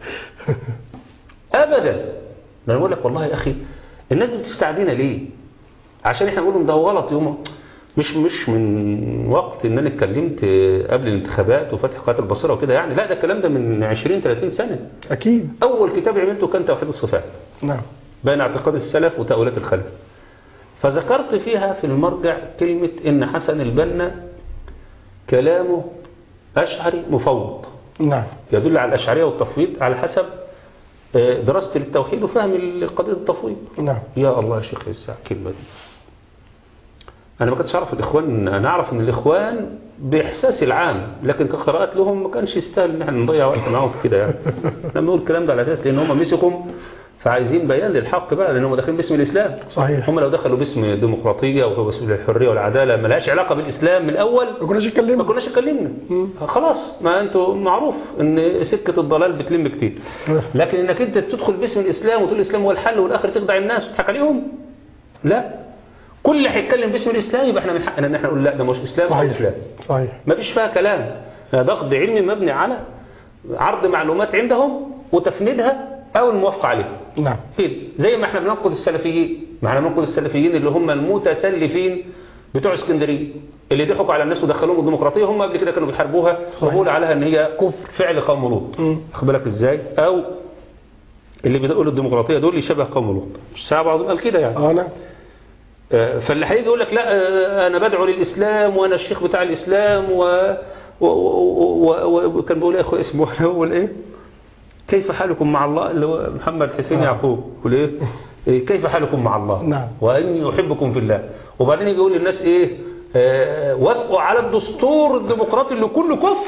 [SPEAKER 2] ابدا ده انا بقول لك والله يا اخي الناس دي بتستعدينا ليه عشان احنا نقول لهم ده هو غلط يوم مش مش من وقت ان انا اتكلمت قبل الانتخابات وفتح قناه البصيره وكده يعني لا ده الكلام ده من 20 30 سنه
[SPEAKER 1] أكيد
[SPEAKER 2] اول كتاب عملته كان توحيد الصفات
[SPEAKER 1] نعم
[SPEAKER 2] بين اعتقاد السلف وتأويلات الخلف فذكرت فيها في المرجع كلمة إن حسن البنا كلامه أشعري مفوض
[SPEAKER 1] نعم
[SPEAKER 2] يدل على الأشعرية والتفويض على حسب آه، دراستي للتوحيد وفهم قضية التفويض
[SPEAKER 1] نعم
[SPEAKER 2] يا الله يا شيخ لسه الكلمة دي أنا ما كنتش أعرف الإخوان أنا أعرف إن الإخوان بإحساسي العام لكن كقراءات لهم ما كانش يستاهل إن احنا نضيع وقت معاهم في كده يعني لما نقول الكلام ده على أساس لأن هم مسكوا فعايزين بيان للحق بقى لان هم داخلين باسم الاسلام
[SPEAKER 1] صحيح
[SPEAKER 2] هم لو دخلوا باسم الديمقراطيه وباسم الحريه والعداله ما لهاش علاقه بالاسلام من الاول
[SPEAKER 1] ما كناش
[SPEAKER 2] ما
[SPEAKER 1] اتكلمنا
[SPEAKER 2] كناش اتكلمنا خلاص ما انتوا معروف ان سكه الضلال بتلم كتير لكن انك انت تدخل باسم الاسلام وتقول الاسلام هو الحل والاخر تخدع الناس وتضحك عليهم لا كل اللي هيتكلم باسم الاسلام يبقى احنا من حقنا ان احنا نقول لا ده مش اسلام ده
[SPEAKER 1] صحيح
[SPEAKER 2] اسلام
[SPEAKER 1] صحيح
[SPEAKER 2] ما فيش فيها كلام ده ضغط علمي مبني على عرض معلومات عندهم وتفنيدها او الموافقه عليها
[SPEAKER 1] نعم
[SPEAKER 2] كده زي ما احنا بننقد السلفيين ما احنا بننقد السلفيين اللي هم المتسلفين بتوع اسكندريه اللي ضحكوا على الناس ودخلوهم الديمقراطيه هم قبل كده كانوا بيحاربوها وبيقولوا عليها ان هي كفر فعل قوم لوط
[SPEAKER 1] مم.
[SPEAKER 2] واخد بالك ازاي او اللي بيقولوا الديمقراطيه دول اللي شبه قوم لوط مش صعب عظيم قال كده يعني
[SPEAKER 1] اه نعم
[SPEAKER 2] آه، فاللي هيجي يقول لك لا آه، انا بدعو للاسلام وانا الشيخ بتاع الاسلام و و- و- و- وكان بيقول يا اخو اسمه هو ايه كيف حالكم مع الله اللي هو محمد حسين
[SPEAKER 1] آه.
[SPEAKER 2] يعقوب يقول ايه إيه، كيف حالكم مع الله
[SPEAKER 1] نعم.
[SPEAKER 2] واني احبكم في الله وبعدين يجي يقول للناس ايه آه، وافقوا على الدستور الديمقراطي اللي كله كفر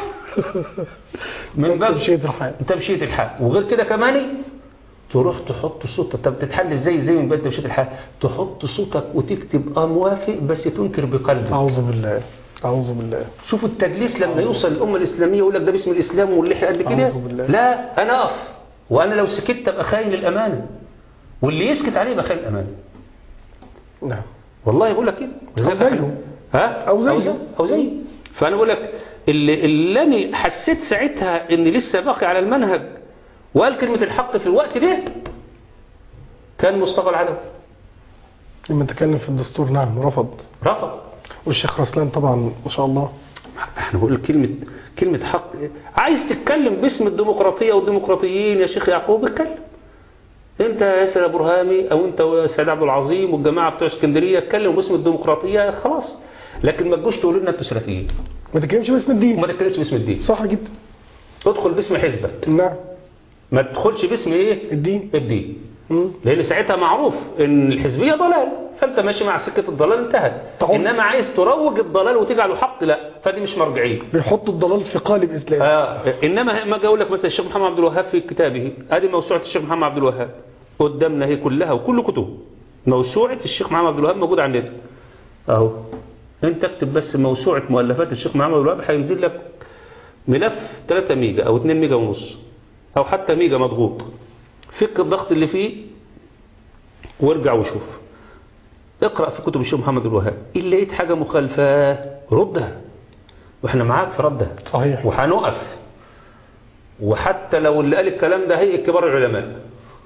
[SPEAKER 2] من باب
[SPEAKER 1] تمشية الحال
[SPEAKER 2] تمشية الحال وغير كده كمان تروح تحط صوتك طب تتحل ازاي ازاي من باب تمشية الحال تحط صوتك وتكتب اه موافق بس تنكر بقلبك
[SPEAKER 1] أعوذ بالله أعوذ بالله
[SPEAKER 2] شوفوا التدليس لما يوصل الأمة الإسلامية يقول لك ده باسم الإسلام واللحية قد كده
[SPEAKER 1] أعوذ بالله.
[SPEAKER 2] لا أنا أقف وأنا لو سكت أبقى خاين الأمانة واللي يسكت عليه يبقى خاين الأمانة
[SPEAKER 1] نعم
[SPEAKER 2] والله يقول لك كده
[SPEAKER 1] أو زيه.
[SPEAKER 2] ها
[SPEAKER 1] أو زيه.
[SPEAKER 2] أو زيه أو زيه فأنا بقول لك اللي, اللي أنا حسيت ساعتها إن لسه باقي على المنهج وقال كلمة الحق في الوقت ده كان مصطفى العدوي
[SPEAKER 1] لما تكلم في الدستور نعم رفض
[SPEAKER 2] رفض
[SPEAKER 1] والشيخ رسلان طبعا ما شاء الله
[SPEAKER 2] احنا بقول كلمة كلمة حق عايز تتكلم باسم الديمقراطية والديمقراطيين يا شيخ يعقوب اتكلم انت يا ياسر ابو رهامي او انت وسيد عبد العظيم والجماعة بتوع اسكندرية اتكلموا باسم الديمقراطية خلاص لكن ما تجوش تقولوا لنا انتوا سلفيين
[SPEAKER 1] ما تتكلمش باسم الدين
[SPEAKER 2] وما تتكلمش باسم الدين
[SPEAKER 1] صح جدا
[SPEAKER 2] ادخل باسم حزبك
[SPEAKER 1] نعم
[SPEAKER 2] ما تدخلش باسم ايه
[SPEAKER 1] الدين
[SPEAKER 2] الدين
[SPEAKER 1] مم.
[SPEAKER 2] لان ساعتها معروف ان الحزبيه ضلال فانت ماشي مع سكه الضلال انتهت
[SPEAKER 1] طبعا.
[SPEAKER 2] انما عايز تروج الضلال وتجعله حق لا فدي مش مرجعيه
[SPEAKER 1] بيحطوا الضلال في قالب إسلام
[SPEAKER 2] آه انما ما اجي اقول لك مثلا الشيخ محمد عبد الوهاب في كتابه ادي موسوعه الشيخ محمد عبد الوهاب قدامنا هي كلها وكل كتبه موسوعه الشيخ محمد عبد الوهاب موجوده على النت اهو انت اكتب بس موسوعه مؤلفات الشيخ محمد عبد الوهاب هينزل لك ملف 3 ميجا او 2 ميجا ونص او حتى ميجا مضغوط فك الضغط اللي فيه وارجع وشوف اقرا في كتب الشيخ محمد عبد الوهاب ان لقيت حاجه مخالفه ردها واحنا معاك في ردها
[SPEAKER 1] صحيح
[SPEAKER 2] وهنقف وحتى لو اللي قال الكلام ده هيئة كبار العلماء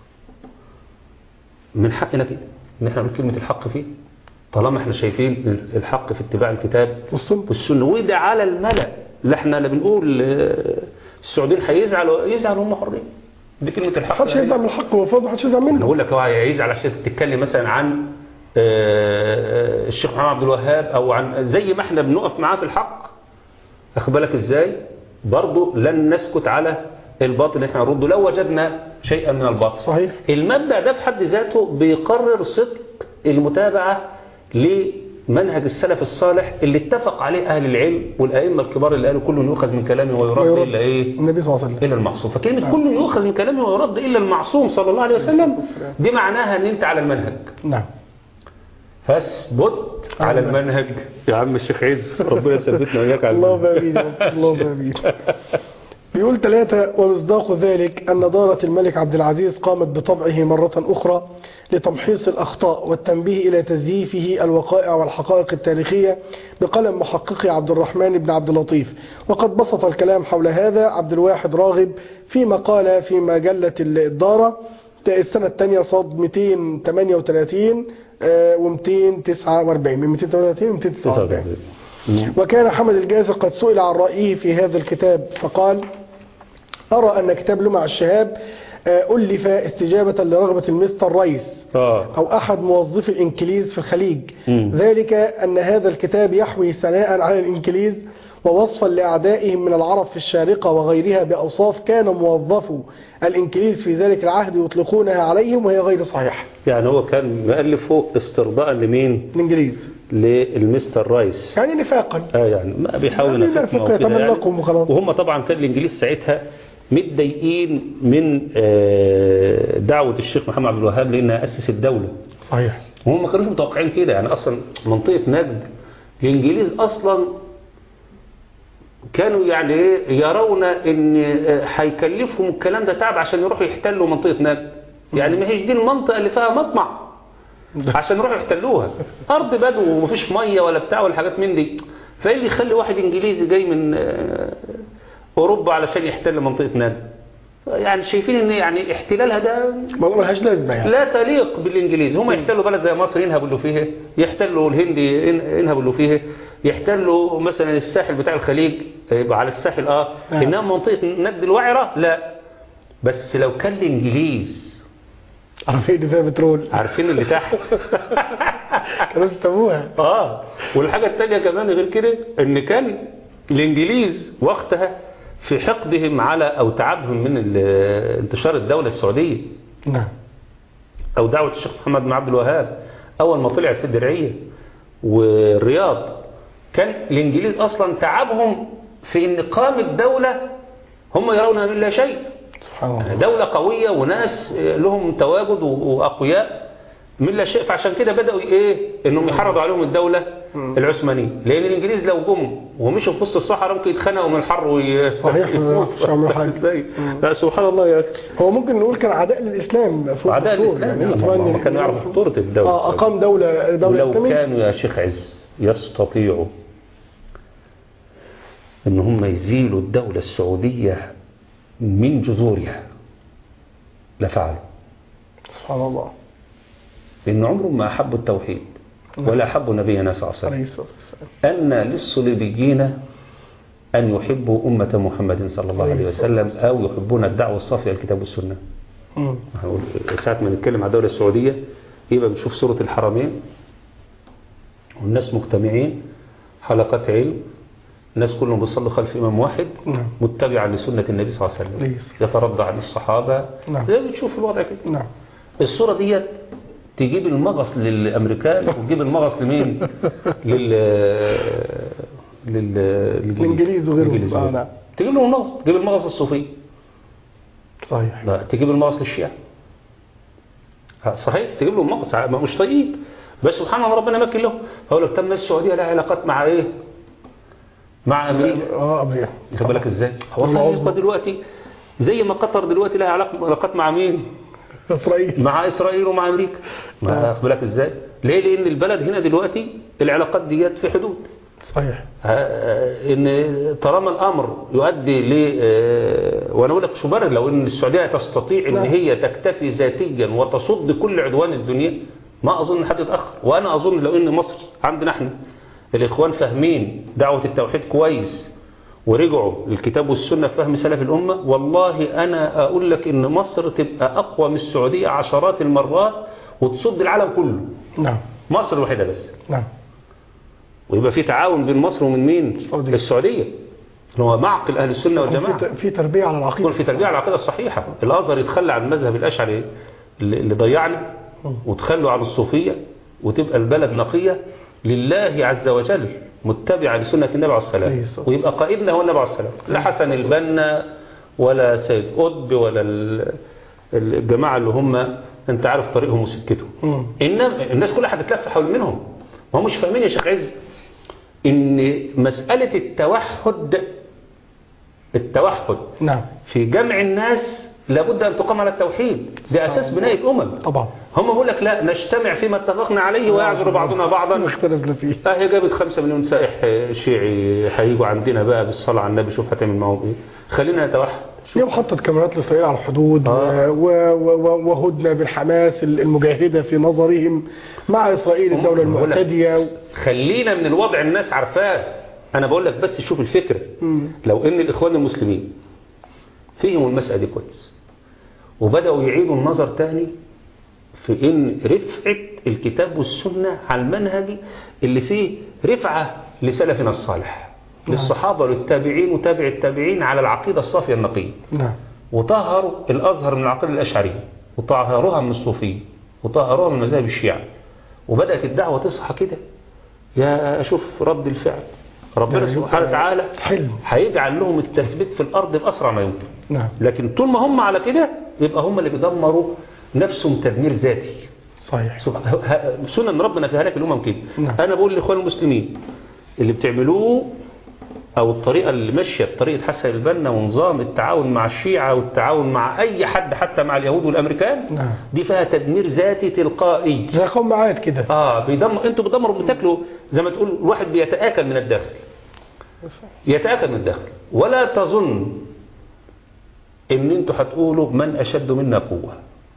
[SPEAKER 2] من حقنا كده ان احنا نقول كلمة الحق فيه طالما احنا شايفين الحق في اتباع الكتاب
[SPEAKER 1] والسنة
[SPEAKER 2] والسنة وده على الملأ لا احنا لا بنقول آه، السعوديين هيزعلوا يزعلوا هم حرين دي كلمة الحق
[SPEAKER 1] محدش يزعل من الحق المفروض محدش يزعل
[SPEAKER 2] انا
[SPEAKER 1] منه
[SPEAKER 2] بقول لك هو هيزعل عشان تتكلم مثلا عن آه، الشيخ محمد عبد الوهاب او عن زي ما احنا بنقف معاه في الحق اخد بالك ازاي برضه لن نسكت على الباطل اللي احنا نرده لو وجدنا شيئا من الباطل
[SPEAKER 1] صحيح
[SPEAKER 2] المبدأ ده في حد ذاته بيقرر صدق المتابعة لمنهج السلف الصالح اللي اتفق عليه أهل العلم والأئمة الكبار اللي قالوا كل يؤخذ من كلامه ويرد
[SPEAKER 1] ويرد.
[SPEAKER 2] إلا إيه
[SPEAKER 1] النبي صلى الله عليه وسلم
[SPEAKER 2] إلا المعصوم فكلمة كل يؤخذ من كلامه ويرد إلا المعصوم صلى الله عليه وسلم دي معناها أن أنت على المنهج
[SPEAKER 1] نعم
[SPEAKER 2] فاثبت على المنهج يا عم الشيخ عز ربنا يثبتنا وإياك على
[SPEAKER 1] اللهم
[SPEAKER 2] المنهج
[SPEAKER 1] امين يا رب. اللهم امين بيقول ثلاثة ومصداق ذلك أن دارة الملك عبد العزيز قامت بطبعه مرة أخرى لتمحيص الأخطاء والتنبيه إلى تزييفه الوقائع والحقائق التاريخية بقلم محققي عبد الرحمن بن عبد اللطيف وقد بسط الكلام حول هذا عبد الواحد راغب في مقالة في مجلة الدارة السنة الثانية صاد 238 و 249 من 238 و 249 وكان حمد الجازر قد سئل عن رأيه في هذا الكتاب فقال أرى أن كتاب لمع الشهاب آه، ألف استجابة لرغبة المستر رئيس
[SPEAKER 2] آه
[SPEAKER 1] أو أحد موظفي الإنكليز في الخليج
[SPEAKER 2] مم.
[SPEAKER 1] ذلك أن هذا الكتاب يحوي ثناء على الإنكليز ووصفا لأعدائهم من العرب في الشارقة وغيرها بأوصاف كان موظفو الإنكليز في ذلك العهد يطلقونها عليهم وهي غير صحيحة
[SPEAKER 2] يعني هو كان مؤلفه استرضاء لمين
[SPEAKER 1] الإنجليز
[SPEAKER 2] للمستر رايس
[SPEAKER 1] يعني نفاقا
[SPEAKER 2] اه يعني ما بيحاول
[SPEAKER 1] يعني لا
[SPEAKER 2] ينافقهم
[SPEAKER 1] فقه
[SPEAKER 2] أو كده
[SPEAKER 1] يتملقهم وخلاص.
[SPEAKER 2] وهم طبعا كان الانجليز ساعتها متضايقين من آه، دعوة الشيخ محمد عبد الوهاب لأنها أسس الدولة
[SPEAKER 1] صحيح
[SPEAKER 2] وهم ما كانوش متوقعين كده يعني أصلا منطقة نجد الإنجليز أصلا كانوا يعني إيه يرون ان آه، هيكلفهم الكلام ده تعب عشان يروحوا يحتلوا منطقة نجد يعني ما هيش دي المنطقة اللي فيها مطمع عشان يروحوا يحتلوها ارض بدو ومفيش ميه ولا بتاع ولا حاجات من دي فايه اللي يخلي واحد انجليزي جاي من آه، اوروبا علشان يحتل منطقه نجد يعني شايفين ان يعني احتلالها ده
[SPEAKER 1] ما ملهاش لازمه يعني
[SPEAKER 2] لا تليق بالانجليز هم يحتلوا بلد زي مصر ينهبوا اللي فيها يحتلوا الهند ين- ينهبوا اللي فيها يحتلوا مثلا الساحل بتاع الخليج يبقى على الساحل اه
[SPEAKER 1] نعم.
[SPEAKER 2] انما منطقه نجد الوعره لا بس لو كان الانجليز
[SPEAKER 1] عارفين ان فيها بترول
[SPEAKER 2] عارفين اللي تحت
[SPEAKER 1] كانوا استووها
[SPEAKER 2] اه والحاجة التانية كمان غير كده ان كان الانجليز وقتها في حقدهم على او تعبهم من ال- انتشار الدولة السعودية
[SPEAKER 1] نعم
[SPEAKER 2] او دعوة الشيخ محمد بن عبد الوهاب اول ما طلعت في الدرعية والرياض كان الانجليز اصلا تعبهم في ان قامت دولة هم يرونها من لا شيء
[SPEAKER 1] سبحان الله
[SPEAKER 2] دولة قوية وناس لهم تواجد وأقوياء من لا شيء فعشان كده بدأوا إيه إنهم يحرضوا عليهم الدولة العثمانية لأن الإنجليز لو جم ومشوا في وسط الصحراء ممكن يتخانقوا من الحر وي...
[SPEAKER 1] صحيح، ما يعرفوش يعملوا حاجة.
[SPEAKER 2] إزاي؟ لا سبحان الله يا أخي
[SPEAKER 1] هو ممكن نقول كان عداء للاسلام فوق
[SPEAKER 2] أعداء
[SPEAKER 1] الدور،
[SPEAKER 2] الإسلام
[SPEAKER 1] يعني
[SPEAKER 2] يعني
[SPEAKER 1] طبعاً
[SPEAKER 2] ما كانوا يعرفوا خطورة الدولة
[SPEAKER 1] اه اقام دوله دوله
[SPEAKER 2] ولو
[SPEAKER 1] اسلاميه
[SPEAKER 2] كانوا يا شيخ عز يستطيعوا ان هم يزيلوا الدولة السعودية من جذورها لفعلوا
[SPEAKER 1] سبحان الله
[SPEAKER 2] لأن عمرهم ما أحبوا التوحيد ولا أحبوا نبينا صلى الله عليه
[SPEAKER 1] عليه
[SPEAKER 2] وسلم
[SPEAKER 1] الصلاه والسلام
[SPEAKER 2] أن للصليبيين أن يحبوا أمة محمد صلى الله عليه وسلم أو يحبون الدعوة الصافية الكتاب والسنة
[SPEAKER 1] مم.
[SPEAKER 2] هقول ساعة ما نتكلم عن الدولة السعودية يبقى بنشوف سورة الحرمين والناس مجتمعين حلقات علم الناس كلهم بيصلوا خلف إمام واحد
[SPEAKER 1] نعم.
[SPEAKER 2] متبعا لسنة النبي صلى الله عليه
[SPEAKER 1] عليه
[SPEAKER 2] وسلم
[SPEAKER 1] الصلاة
[SPEAKER 2] يترضى عن الصحابة
[SPEAKER 1] نعم.
[SPEAKER 2] زي ما بتشوف الوضع كده
[SPEAKER 1] نعم
[SPEAKER 2] الصورة ديت تجيب المغص للأمريكان وتجيب المغص لمين لل لل
[SPEAKER 1] الإنجليز وغيرهم.
[SPEAKER 2] الإنجليز
[SPEAKER 1] آه،
[SPEAKER 2] وغيرهم.
[SPEAKER 1] نعم.
[SPEAKER 2] تجيب لهم المغص تجيب المغص الصوفي
[SPEAKER 1] صحيح
[SPEAKER 2] لا تجيب المغص للشيعة ها، صحيح تجيب لهم مغص ما مش طيب بس سبحان الله ربنا مكن لهم هقول لك تم السعودية لها علاقات مع ايه مع امريكا
[SPEAKER 1] اه امريكا
[SPEAKER 2] خد بالك ازاي
[SPEAKER 1] الله
[SPEAKER 2] والله
[SPEAKER 1] أكبر.
[SPEAKER 2] يبقى دلوقتي زي ما قطر دلوقتي لها علاق- علاقات مع مين
[SPEAKER 1] اسرائيل
[SPEAKER 2] مع اسرائيل ومع امريكا ما اخد بالك ازاي ليه لان البلد هنا دلوقتي العلاقات ديت في حدود
[SPEAKER 1] صحيح
[SPEAKER 2] آه، ان طالما الامر يؤدي ل آه، وانا اقول لك مش مبرر لو ان السعوديه تستطيع ان
[SPEAKER 1] نعم.
[SPEAKER 2] هي تكتفي ذاتيا وتصد كل عدوان الدنيا ما اظن حد يتاخر وانا اظن لو ان مصر عندنا احنا الاخوان فاهمين دعوه التوحيد كويس ورجعوا للكتاب والسنه في فهم سلف الامه والله انا اقول لك ان مصر تبقى اقوى من السعوديه عشرات المرات وتصد العالم كله
[SPEAKER 1] نعم
[SPEAKER 2] مصر الوحيده بس
[SPEAKER 1] نعم
[SPEAKER 2] ويبقى في تعاون بين مصر ومن مين
[SPEAKER 1] السعودية.
[SPEAKER 2] السعودية اللي هو معقل أهل السنة والجماعة
[SPEAKER 1] في ت- في تربيه على
[SPEAKER 2] يكون
[SPEAKER 1] العقيده
[SPEAKER 2] في تربية على العقيدة الصحيحة الأزهر يتخلى عن المذهب الأشعري اللي اللي ضيعنا وتخلوا عن الصوفية وتبقى البلد نقية لله عز وجل متبعة لسنة النبي عليه
[SPEAKER 1] عليه
[SPEAKER 2] السلام
[SPEAKER 1] الصلاة
[SPEAKER 2] ويبقى قائدنا هو النبي عليه السلام لا حسن البنا ولا سيد قطب ولا ال- الجماعة اللي هم انت عارف طريقهم وسكتهم
[SPEAKER 1] مم.
[SPEAKER 2] إنما الناس كلها هتتلف حول منهم ما هم مش فاهمين يا شيخ عز ان مسألة التوحد التوحد
[SPEAKER 1] نعم
[SPEAKER 2] في جمع الناس لابد أن تقام على التوحيد ده أساس بناء الأمم
[SPEAKER 1] طبعا
[SPEAKER 2] هم بيقول لك لا نجتمع فيما اتفقنا عليه ويعذر بعضنا بعضا
[SPEAKER 1] اختلفنا فيه
[SPEAKER 2] اه هي جابت خمسة مليون سائح شيعي هيجوا عندنا بقى بالصلاة على النبي شوف هتعمل معاهم ايه خلينا نتوحد
[SPEAKER 1] يوم حطت كاميرات لإسرائيل على الحدود
[SPEAKER 2] آه.
[SPEAKER 1] و- و- و- وهدنة بالحماس المجاهدة في نظرهم مع إسرائيل الدولة
[SPEAKER 2] هم- بقول لك.
[SPEAKER 1] المعتدية
[SPEAKER 2] خلينا من الوضع الناس عارفاه انا بقول لك بس شوف الفكرة
[SPEAKER 1] مم.
[SPEAKER 2] لو ان الاخوان المسلمين فيهم المسألة دي كويس وبدأوا يعيدوا النظر تاني في ان رفعة الكتاب والسنة على المنهج اللي فيه رفعة لسلفنا الصالح للصحابة والتابعين وتابع التابعين على العقيدة الصافية النقية
[SPEAKER 1] نعم
[SPEAKER 2] وطهروا الأزهر من العقيدة الأشعرية وطهروها من الصوفية وطهروها من مذاهب الشيعة وبدأت الدعوة تصحى كده يا أشوف رد الفعل ربنا
[SPEAKER 1] يعني
[SPEAKER 2] سبحانه
[SPEAKER 1] يبقى
[SPEAKER 2] وتعالى
[SPEAKER 1] حلم.
[SPEAKER 2] هيجعل لهم التثبيت في الأرض بأسرع ما يمكن
[SPEAKER 1] نعم
[SPEAKER 2] لكن طول ما هم على كده يبقى هم اللي بيدمروا نفسهم تدمير ذاتي
[SPEAKER 1] صحيح
[SPEAKER 2] سبحان- ه- سنن ربنا في هلاك الامم كده
[SPEAKER 1] نعم.
[SPEAKER 2] انا بقول لاخوان المسلمين اللي بتعملوه او الطريقه اللي ماشيه بطريقه حسن البنا ونظام التعاون مع الشيعه والتعاون مع اي حد حتى مع اليهود والامريكان
[SPEAKER 1] نعم.
[SPEAKER 2] دي فيها تدمير ذاتي تلقائي
[SPEAKER 1] زي قوم معاد كده
[SPEAKER 2] اه بيدمر انتوا بتدمروا بتاكلوا زي ما تقول الواحد بيتاكل من الداخل يتاكل من الداخل ولا تظن ان انتوا هتقولوا من اشد منا قوه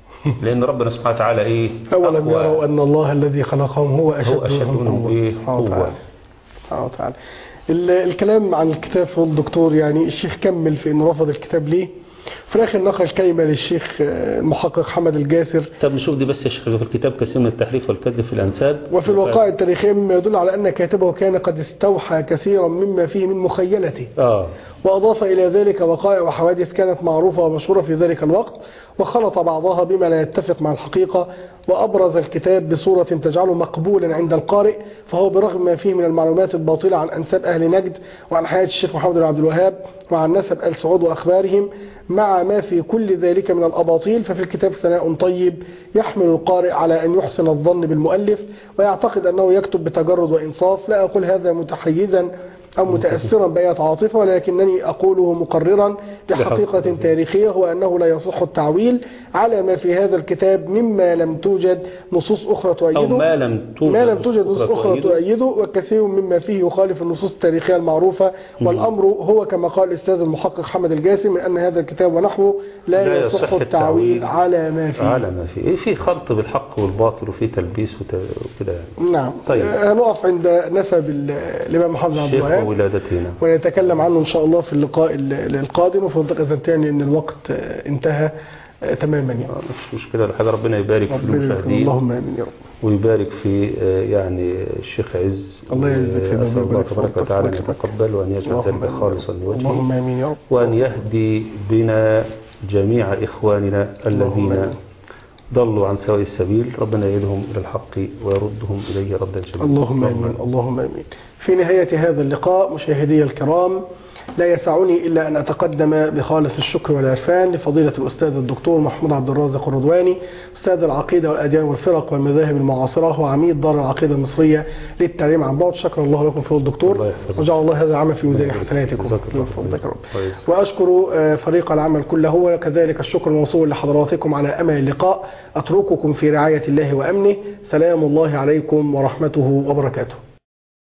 [SPEAKER 2] لان ربنا سبحانه وتعالى ايه
[SPEAKER 1] أولم
[SPEAKER 2] أقوى.
[SPEAKER 1] يروا أن الله الذي خلقهم هو أشد,
[SPEAKER 2] هو أشد منهم إيه؟
[SPEAKER 1] سبحانه
[SPEAKER 2] قوة.
[SPEAKER 1] وتعالى. سبحانه وتعالى ال- الكلام عن الكتاب في الدكتور يعني الشيخ كمل في انه رفض الكتاب ليه في الاخر نقل كلمه للشيخ آه، المحقق حمد الجاسر
[SPEAKER 2] طب نشوف دي بس يا شيخ في الكتاب كثير من التحريف والكذب في الانساب
[SPEAKER 1] وفي الوقائع التاريخيه مما يدل على ان كاتبه كان قد استوحى كثيرا مما فيه من مخيلته
[SPEAKER 2] اه
[SPEAKER 1] وأضاف إلى ذلك وقائع وحوادث كانت معروفة ومشهورة في ذلك الوقت وخلط بعضها بما لا يتفق مع الحقيقة وأبرز الكتاب بصورة تجعله مقبولا عند القارئ فهو برغم ما فيه من المعلومات الباطلة عن أنساب أهل نجد وعن حياة الشيخ محمد بن عبد الوهاب وعن نسب آل سعود وأخبارهم مع ما في كل ذلك من الأباطيل ففي الكتاب ثناء طيب يحمل القارئ على أن يحسن الظن بالمؤلف ويعتقد أنه يكتب بتجرد وإنصاف لا أقول هذا متحيزا أو متأثرا بأية عاطفة ولكنني أقوله مقررا لحقيقة تاريخية هو أنه لا يصح التعويل على ما في هذا الكتاب مما لم توجد نصوص أخرى تؤيده
[SPEAKER 2] او ما لم توجد
[SPEAKER 1] ما لم توجد نصوص أخرى
[SPEAKER 2] تؤيده.
[SPEAKER 1] تؤيده وكثير مما فيه يخالف النصوص التاريخية المعروفة والأمر هو كما قال الأستاذ المحقق حمد الجاسم من أن هذا الكتاب ونحوه لا,
[SPEAKER 2] لا
[SPEAKER 1] يصح,
[SPEAKER 2] يصح
[SPEAKER 1] التعويل
[SPEAKER 2] التعويل
[SPEAKER 1] على ما فيه
[SPEAKER 2] على ما في ايه في خلط بالحق والباطل وفي تلبيس وت- وكده يعني
[SPEAKER 1] نعم
[SPEAKER 2] طيب.
[SPEAKER 1] آه، هنقف عند نسب ال- الإمام محمد بن عبد
[SPEAKER 2] شيخ
[SPEAKER 1] الوهاب
[SPEAKER 2] ولادتنا
[SPEAKER 1] ونتكلم عنه إن شاء الله في اللقاء ال- القادم وفي منطقة زنتين لأن الوقت آه، انتهى آه، تماما يعني
[SPEAKER 2] آه، مش مشكلة ولا حاجة ربنا يبارك في
[SPEAKER 1] ربنا يكرم.
[SPEAKER 2] المشاهدين
[SPEAKER 1] اللهم آمين يا رب
[SPEAKER 2] ويبارك في آه، يعني الشيخ عز
[SPEAKER 1] الله يجزيك خير
[SPEAKER 2] أسأل الله
[SPEAKER 1] ويبارك في
[SPEAKER 2] تبارك
[SPEAKER 1] وقتك
[SPEAKER 2] وتعالى أن
[SPEAKER 1] وبركتك.
[SPEAKER 2] يتقبل وأن يجعل
[SPEAKER 1] اللهم
[SPEAKER 2] ذلك
[SPEAKER 1] آمين.
[SPEAKER 2] خالصا
[SPEAKER 1] اللهم
[SPEAKER 2] لوجهه
[SPEAKER 1] آمين يا رب
[SPEAKER 2] وأن يهدي بنا جميع إخواننا الذين
[SPEAKER 1] آمين.
[SPEAKER 2] ضلوا عن سواء السبيل ربنا يدهم إلى الحق ويردهم إليه ردا جميلا
[SPEAKER 1] اللهم امين اللهم امين. في نهايه هذا اللقاء مشاهدي الكرام لا يسعني الا ان اتقدم بخالص الشكر والعرفان لفضيله الاستاذ الدكتور محمود عبد الرازق الرضواني استاذ العقيده والاديان والفرق والمذاهب المعاصره وعميد دار العقيده المصريه للتعليم عن بعد شكرا الله لكم فضل
[SPEAKER 2] الله
[SPEAKER 1] الدكتور
[SPEAKER 2] يحفظك.
[SPEAKER 1] وجعل الله هذا العمل في ميزان
[SPEAKER 2] الله يحفظك.
[SPEAKER 1] حسناتكم
[SPEAKER 2] جزاك الله
[SPEAKER 1] من فضلك يا رب.
[SPEAKER 2] كويس.
[SPEAKER 1] وأشكر آه، فريق العمل كله وكذلك الشكر الموصول لحضراتكم على أمل اللقاء أترككم في رعاية الله وأمنه سلام الله عليكم ورحمته وبركاته